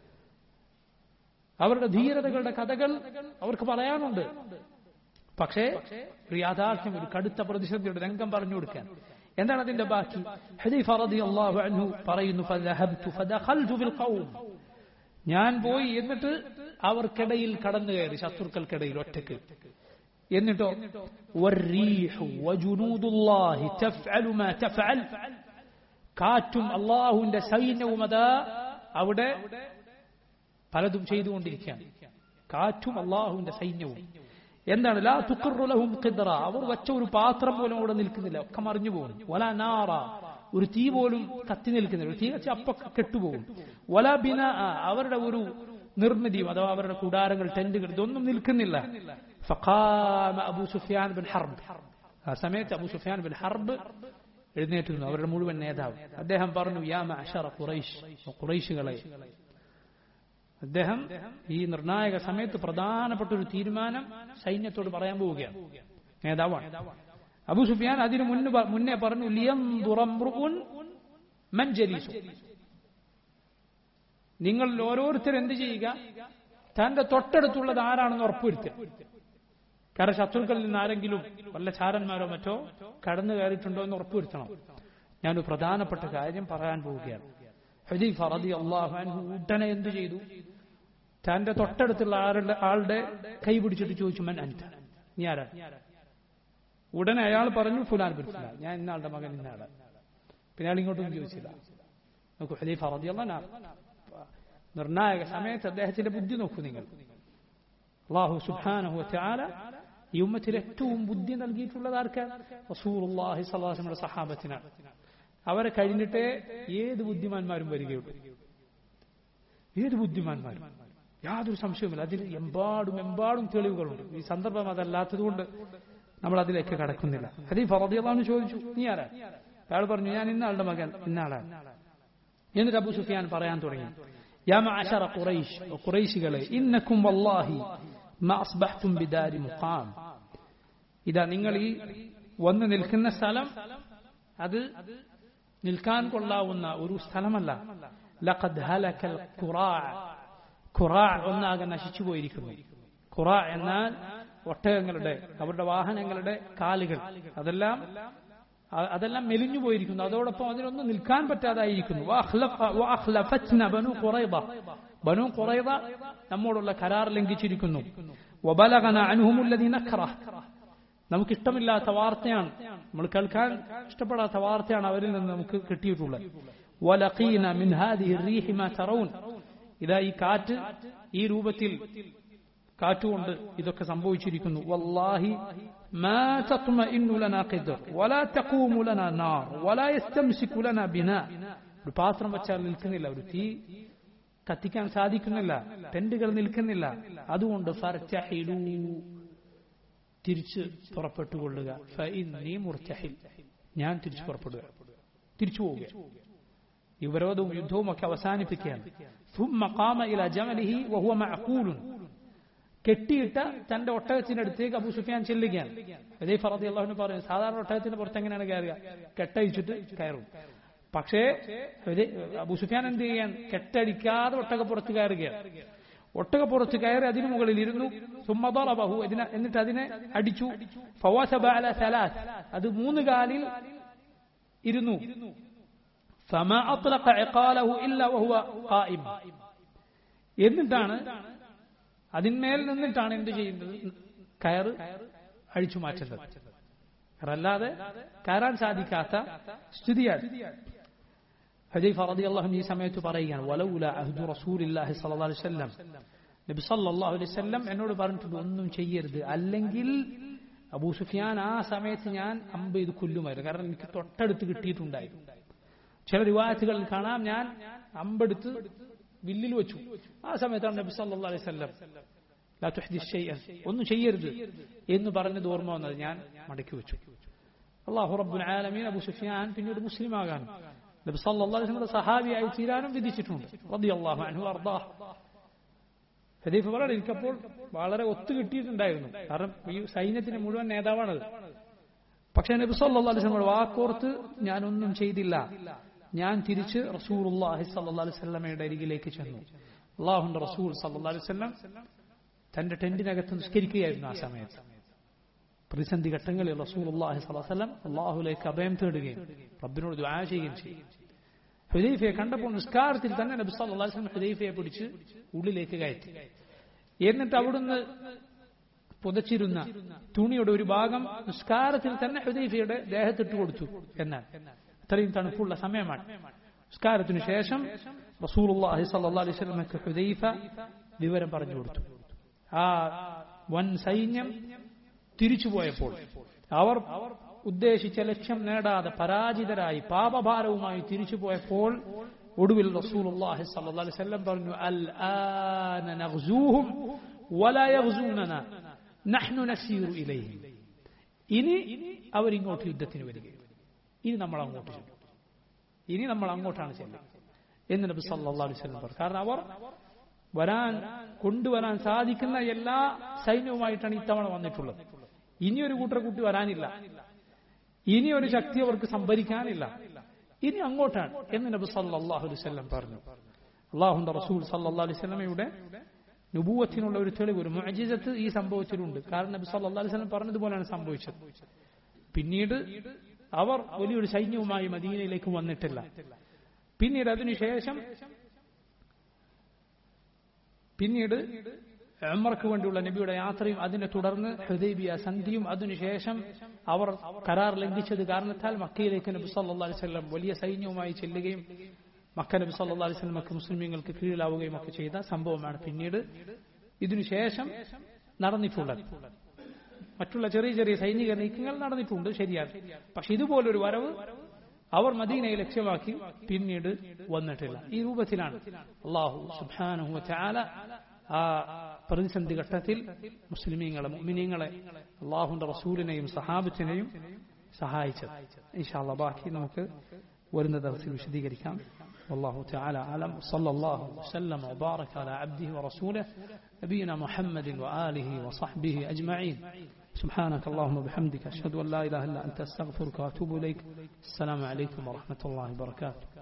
അവരുടെ ധീരതകളുടെ കഥകൾ അവർക്ക് പറയാനുണ്ട് പക്ഷേ ഒരു യാഥാർത്ഥ്യം ഒരു കടുത്ത പ്രതിസന്ധിയുടെ രംഗം പറഞ്ഞു കൊടുക്കാൻ എന്താണ് അതിന്റെ ബാക്കി ഹദീഫ റളിയല്ലാഹു അൻഹു പറയുന്നു ഫദഹബ്തു ഫദഖൽതു ഫിൽ ഖൗം ഞാൻ പോയി എന്നിട്ട് അവർക്കിടയിൽ കടന്നു കയറി ശത്രുക്കൾക്കിടയിൽ ഒറ്റക്ക് എന്നിട്ടോ വറീഹു വജുനൂദുല്ലാഹി തഫ്അലു മാ തഫ്അൽ കാറ്റും അള്ളാഹുവിന്റെ സൈന്യവും അതാ അവിടെ പലതും ചെയ്തുകൊണ്ടിരിക്കുകയാണ് കാറ്റും അള്ളാഹുവിന്റെ സൈന്യവും എന്താണ് ലാ തുക്കറുലഹും ഖിദ്റ അവർ വച്ച ഒരു പാത്രം പോലും അവിടെ നിൽക്കുന്നില്ല ഒക്കെ മറിഞ്ഞു പോകും വല നാറ ഒരു തീ പോലും കത്തി നിൽക്കുന്നില്ല ഒരു തീ വെച്ച് അപ്പൊ കെട്ടുപോകും വല ബിന അവരുടെ ഒരു നിർമ്മിതിയും അഥവാ അവരുടെ കൂടാരങ്ങൾ ടെന്റുകൾ ഇതൊന്നും നിൽക്കുന്നില്ല ഫഖാമ അബൂ സുഫിയാൻ ബിൻ ഹർബ് ആ സമയത്ത് അബൂ സുഫിയാൻ ബിൻ ഹർബ് എഴുന്നേറ്റിരുന്നു അവരുടെ മുഴുവൻ നേതാവ് അദ്ദേഹം പറഞ്ഞു യാ മഅശറ ഖുറൈശ് ഖുറൈശുകളെ അദ്ദേഹം ഈ നിർണായക സമയത്ത് പ്രധാനപ്പെട്ട ഒരു തീരുമാനം സൈന്യത്തോട് പറയാൻ പോവുകയാണ് നേതാവാണ് അബു സുഫിയാൻ അതിനു മുന്നേ മുന്നേ പറഞ്ഞു ലിയം ദുറംറുൻ മഞ്ജലീസു നിങ്ങൾ ഓരോരുത്തർ എന്ത് ചെയ്യുക തന്റെ തൊട്ടടുത്തുള്ളത് ആരാണെന്ന് ഉറപ്പുവരുത്തുക കാരണം ശത്രുക്കളിൽ നിന്ന് ആരെങ്കിലും വല്ല ചാരന്മാരോ മറ്റോ കടന്നു കയറിയിട്ടുണ്ടോ എന്ന് ഉറപ്പുവരുത്തണം ഞാനൊരു പ്രധാനപ്പെട്ട കാര്യം പറയാൻ പോവുകയാണ് ഹദീഫ റതി അള്ളാഹു അൻഹു ഉടനെ എന്ത് ചെയ്തു തന്റെ തൊട്ടടുത്തുള്ള ആളുടെ ആളുടെ കൈ പിടിച്ചിട്ട് ചോദിച്ചു മൻ അൻത നീ ആരാ ഉടനെ അയാൾ പറഞ്ഞു ഫുലാൻ ബിൻ ഫുലാൻ ഞാൻ ഇന്നാളുടെ മകൻ ഇന്നാള് പിന്നെ അയാൾ ഇങ്ങോട്ടൊന്നും ചോദിച്ചില്ല നോക്കൂ ഹദീഫ റതി അള്ളാഹ് നിർണായക സമയത്ത് അദ്ദേഹത്തിന്റെ ബുദ്ധി നോക്കൂ നിങ്ങൾ അള്ളാഹു സുബാനഹു ചാല ഈ ഉമ്മത്തിൽ ഏറ്റവും ബുദ്ധി നൽകിയിട്ടുള്ളത് ആർക്കാണ് റസൂലുള്ളാഹി സ്വലാസിയുടെ സഹാബത്തിനാണ് അവരെ കഴിഞ്ഞിട്ടേ ഏത് ബുദ്ധിമാന്മാരും വരികയുള്ളൂ ഏത് ബുദ്ധിമാന്മാരും യാതൊരു സംശയവുമില്ല അതിൽ എമ്പാടും എമ്പാടും തെളിവുകളുണ്ട് ഈ സന്ദർഭം അതല്ലാത്തതുകൊണ്ട് നമ്മൾ അതിലേക്ക് കടക്കുന്നില്ല ഹദീഫ് റളിയല്ലാഹു ചോദിച്ചു നീ ആരാ അയാൾ പറഞ്ഞു ഞാൻ ഇന്നാളുടെ മകൻ ഇന്നാളാണ് എന്നിട്ട് അബു സുഫിയാൻ പറയാൻ തുടങ്ങി യാ മഅശറ ഖുറൈശ് ഖുറൈശികളെ ഇന്നക്കും വല്ലാഹി മാ അസ്ബഹ്തും ബിദാരി മുഖാം ഇതാ നിങ്ങൾ ഈ വന്ന് നിൽക്കുന്ന സ്ഥലം അത് നിൽക്കാൻ കൊള്ളാവുന്ന ഒരു സ്ഥലമല്ല ലഖദ് ഹലക്കൽ ഖുറാ ഖുറാ ഒന്നാകെ നശിച്ചു പോയിരിക്കുന്നു ഖുറാ എന്നാൽ ഒട്ടകങ്ങളുടെ അവരുടെ വാഹനങ്ങളുടെ കാലുകൾ അതെല്ലാം അതെല്ലാം മെലിഞ്ഞു പോയിരിക്കുന്നു അതോടൊപ്പം അതിനൊന്നും നിൽക്കാൻ പറ്റാതായിരിക്കുന്നു ബനു ഖുറൈദ ബനു ഖുറൈദ നമ്മോടുള്ള കരാർ ലംഘിച്ചിരിക്കുന്നു വബലഗന അൻഹുമുല്ലദീ നഖറ നമുക്കിഷ്ടമില്ലാത്ത വാർത്തയാണ് നമ്മൾ കേൾക്കാൻ ഇഷ്ടപ്പെടാത്ത വാർത്തയാണ് അവരിൽ നിന്ന് നമുക്ക് കിട്ടിയിട്ടുള്ളത് വലഖീന മിൻ ഹാദിഹി റീഹി മാ തറൗൻ ഇതാ ഈ കാറ്റ് ഈ രൂപത്തിൽ കാറ്റുകൊണ്ട് ഇതൊക്കെ സംഭവിച്ചിരിക്കുന്നു വല്ലാഹി ما تطمئن لنا قدر ولا تقوم لنا نار ولا يستمسك لنا بناء ഒരു പാത്രം വെച്ചാൽ നിൽക്കുന്നില്ല ഒരു തീ കത്തിക്കാൻ സാധിക്കുന്നില്ല ടെന്റുകൾ നിൽക്കുന്നില്ല അതുകൊണ്ട് ഫർത്തഹിലൂ തിരിച്ച് പുറപ്പെട്ടുകൊള്ളുക ഫഇന്നി മുർത്തഹിൽ ഞാൻ തിരിച്ചു പുറപ്പെടുക തിരിച്ചു പോവുക ഈ ഉപരോധവും യുദ്ധവും ഒക്കെ അവസാനിപ്പിക്കുകയാണ് ثم قام الى جمله وهو معقول കെട്ടിയിട്ട തന്റെ ഒട്ടകത്തിന്റെ അടുത്തേക്ക് അബൂ സുഫിയാൻ ചെല്ലുകയാണ് അതേ ഫറദി അള്ളാഹുവിന് പറഞ്ഞു സാധാരണ ഒട്ടകത്തിന്റെ പുറത്ത് എങ്ങനെയാണ് കയറുക കെട്ടഴിച്ചിട്ട് കയറും പക്ഷേ അബൂ സുഫിയാൻ എന്ത് ചെയ്യാൻ കെട്ടടിക്കാതെ ഒട്ടകപ്പുറത്ത് കയറുകയാണ് ഒട്ടകപ്പുറത്ത് കയറി അതിനു മുകളിൽ ഇരുന്നു സുമ്മദറബഹു ഇതിനെ എന്നിട്ട് അതിനെ അടിച്ചു ഫവാസബ അല സലാസ് അത് മൂന്ന് കാലിൽ ഇരുന്നു فما أطلق عقاله إلا وهو قائم എന്നിട്ടാണ് അതിന്മേൽ നിന്നിട്ടാണ് എന്ത് ചെയ്യുന്നത് കയറ് അഴിച്ചു മാറ്റുന്നത് അല്ലാതെ കയറാൻ സാധിക്കാത്ത സ്ഥിതിയാണ് ഹജൈഫ റളിയല്ലാഹു അൻഹു ഈ സമയത്ത് പറയുകയാണ് വലൗല അഹ്ദു റസൂലില്ലാഹി സ്വല്ലല്ലാഹു അലൈഹി വസല്ലം നബി സല്ലല്ലാഹു അലൈഹി വസല്ലം എന്നോട് പറഞ്ഞിട്ടുണ്ട് ഒന്നും ചെയ്യരുത് അല്ലെങ്കിൽ അബൂ സുഫിയാൻ ആ സമയത്ത് ഞാൻ അമ്പ് ഇത് കൊല്ലുമായിരുന്നു കാരണം എനിക്ക് തൊട്ടടുത്ത് കിട്ടിയിട്ടുണ്ടായിരുന്നു ചില റിവായത്തുകളിൽ കാണാം ഞാൻ അമ്പെടുത്ത് വില്ലിൽ വെച്ചു ആ സമയത്താണ് നബി സല്ലല്ലാഹു അലൈഹി വസല്ലം ലാ തുഹ്ദിസ് ഷൈഅൻ ഒന്നും ചെയ്യരുത് എന്ന് പറഞ്ഞത് ഓർമ്മ വന്നത് ഞാൻ മടക്കി വെച്ചു അള്ളാഹു റബ്ബുൽ ആലമീൻ അബൂ സുഫിയാൻ പിന്നീട് മുസ്ലിം ആകാൻ നബി സല്ലല്ലാഹു അലൈഹി വസല്ലം സഹാബിയായി തീരാനും വിധിച്ചിട്ടുണ്ട് റളിയല്ലാഹു അൻഹു അർദാഹ് ഹദീഫ് വളരെ എനിക്കപ്പോൾ വളരെ ഒത്തു കിട്ടിയിട്ടുണ്ടായിരുന്നു കാരണം ഈ സൈന്യത്തിന് മുഴുവൻ നേതാവാണത് പക്ഷേ നബി സല്ലല്ലാഹു അലൈഹി വസല്ലം വാക്കോർത്ത് ഞാനൊന്നും ചെയ്തില്ല ഞാൻ തിരിച്ച് റസൂലുള്ളാഹി സല്ലല്ലാഹു അലൈഹി വസല്ലമയുടെ അരികിലേക്ക് ചെന്നു അള്ളാഹുന്റെ റസൂൽ സല്ലല്ലാഹു അലൈഹി വസല്ലം തന്റെ ടെന്റിനകത്ത് നിസ്കരിക്കുകയായിരുന്നു ആ സമയത്ത് പ്രതിസന്ധി ഘട്ടങ്ങളിൽ റസൂലുള്ളാഹി സ്വല്ലല്ലാഹു അലൈഹി വസല്ലം അള്ളാഹുലേക്ക് അഭയം തേടുകയും റബ്ബിനോട് ദുആ ചെയ്യുകയും ചെയ്യും ഹുദൈഫയെ കണ്ടപ്പോൾ നിസ്കാരത്തിൽ തന്നെ നബി സല്ലല്ലാഹു അലൈഹി വസല്ലം ഹുദൈഫയെ പിടിച്ച് ഉള്ളിലേക്ക് കയറ്റി എന്നിട്ട് അവിടുന്ന് പുതച്ചിരുന്ന തുണിയുടെ ഒരു ഭാഗം നിസ്കാരത്തിൽ തന്നെ ഹുദൈഫയുടെ ദേഹത്തിട്ട് കൊടുത്തു എന്നാൽ അത്രയും തണുപ്പുള്ള സമയമാണ് നിസ്കാരത്തിനു ശേഷം റസൂലുള്ളാഹി സ്വല്ലല്ലാഹു അലൈഹി വസല്ലമക്ക് ഹുദൈഫ വിവരം പറഞ്ഞു കൊടുത്തു ആ വൻ സൈന്യം തിരിച്ചുപോയപ്പോൾ അവർ ഉദ്ദേശിച്ച ലക്ഷ്യം നേടാതെ പരാജിതരായി പാപഭാരവുമായി തിരിച്ചുപോയപ്പോൾ ഒടുവിൽ റസൂലുള്ളാഹി സ്വല്ലല്ലാഹു അലൈഹി വസല്ലം പറഞ്ഞു അൽ ആന നഗ്സൂഹും വലാ യഗ്സൂനന നഹ്നു നസീറു ഇലൈഹിം ഇനി അവർ ഇങ്ങോട്ട് യുദ്ധത്തിന് വരികയും ഇനി നമ്മൾ അങ്ങോട്ട് ചെല്ലും ഇനി നമ്മൾ അങ്ങോട്ടാണ് ചെല്ലുക എന്ന് നബി സല്ലല്ലാഹു അലൈഹി വസല്ലം പറഞ്ഞു കാരണം അവർ വരാൻ കൊണ്ടുവരാൻ സാധിക്കുന്ന എല്ലാ സൈന്യവുമായിട്ടാണ് ഇത്തവണ വന്നിട്ടുള്ളത് ഇനി ഒരു കൂട്ടർ കൂട്ടി വരാനില്ല ഇനി ഒരു ശക്തി അവർക്ക് സംഭരിക്കാനില്ല ഇനി അങ്ങോട്ടാണ് എന്ന് നബി സല്ലല്ലാഹു അലൈഹി വസല്ലം പറഞ്ഞു അള്ളാഹുന്റെ റസൂൽ സല്ലല്ലാഹു അലൈഹി വസല്ലമയുടെ നുബൂവത്തിനുള്ള ഒരു തെളിവ് ഒരു മുഅജിസത്ത് ഈ സംഭവത്തിലുണ്ട് കാരണം നബി സല്ലല്ലാഹു അലൈഹി വസല്ലം പറഞ്ഞതുപോലെയാണ് സംഭവിച്ചത് പിന്നീട് അവർ വലിയൊരു സൈന്യവുമായി മദീനയിലേക്ക് വന്നിട്ടില്ല പിന്നീട് അതിനുശേഷം പിന്നീട് ഉമർക്ക് വേണ്ടിയുള്ള നബിയുടെ യാത്രയും അതിനെ തുടർന്ന് ഹുദൈബിയ സന്ധിയും അതിനുശേഷം അവർ കരാർ ലംഘിച്ചത് കാരണത്താൽ മക്കയിലേക്ക് നബി സല്ലല്ലാഹു അലൈഹി വസല്ലം വലിയ സൈന്യവുമായി ചെല്ലുകയും മക്ക നബി സല്ലല്ലാഹു അലൈഹി വസല്ലമക്ക് മുസ്ലിമീങ്ങൾക്ക് കീഴിലാവുകയും ഒക്കെ ചെയ്ത സംഭവമാണ് പിന്നീട് ഇതിനുശേഷം നടന്നിട്ടുള്ളത് മറ്റുള്ള ചെറിയ ചെറിയ സൈനിക നീക്കങ്ങൾ നടന്നിട്ടുണ്ട് ശരിയാണ് പക്ഷെ ഇതുപോലൊരു വരവ് അവർ മദീനയെ ലക്ഷ്യമാക്കി പിന്നീട് വന്നിട്ടില്ല ഈ രൂപത്തിലാണ് അള്ളാഹു സുബ്ഹാനഹു വതആല ആ പ്രതിസന്ധി ഘട്ടത്തിൽ മുസ്ലിമീങ്ങളെ മുഅ്മിനീങ്ങളെ അള്ളാഹുന്റെ റസൂലിനെയും സഹാബത്തിനെയും സഹായിച്ചത് ഇൻഷാല്ല ബാക്കി നമുക്ക് വരുന്ന ദിവസം വിശദീകരിക്കാം والله تعالى أعلم صلى الله وسلم وبارك على عبده ورسوله نبينا محمد وآله وصحبه أجمعين سبحانك اللهم وبحمدك أشهد أن لا إله إلا أنت أستغفرك وأتوب إليك السلام عليكم ورحمة الله وبركاته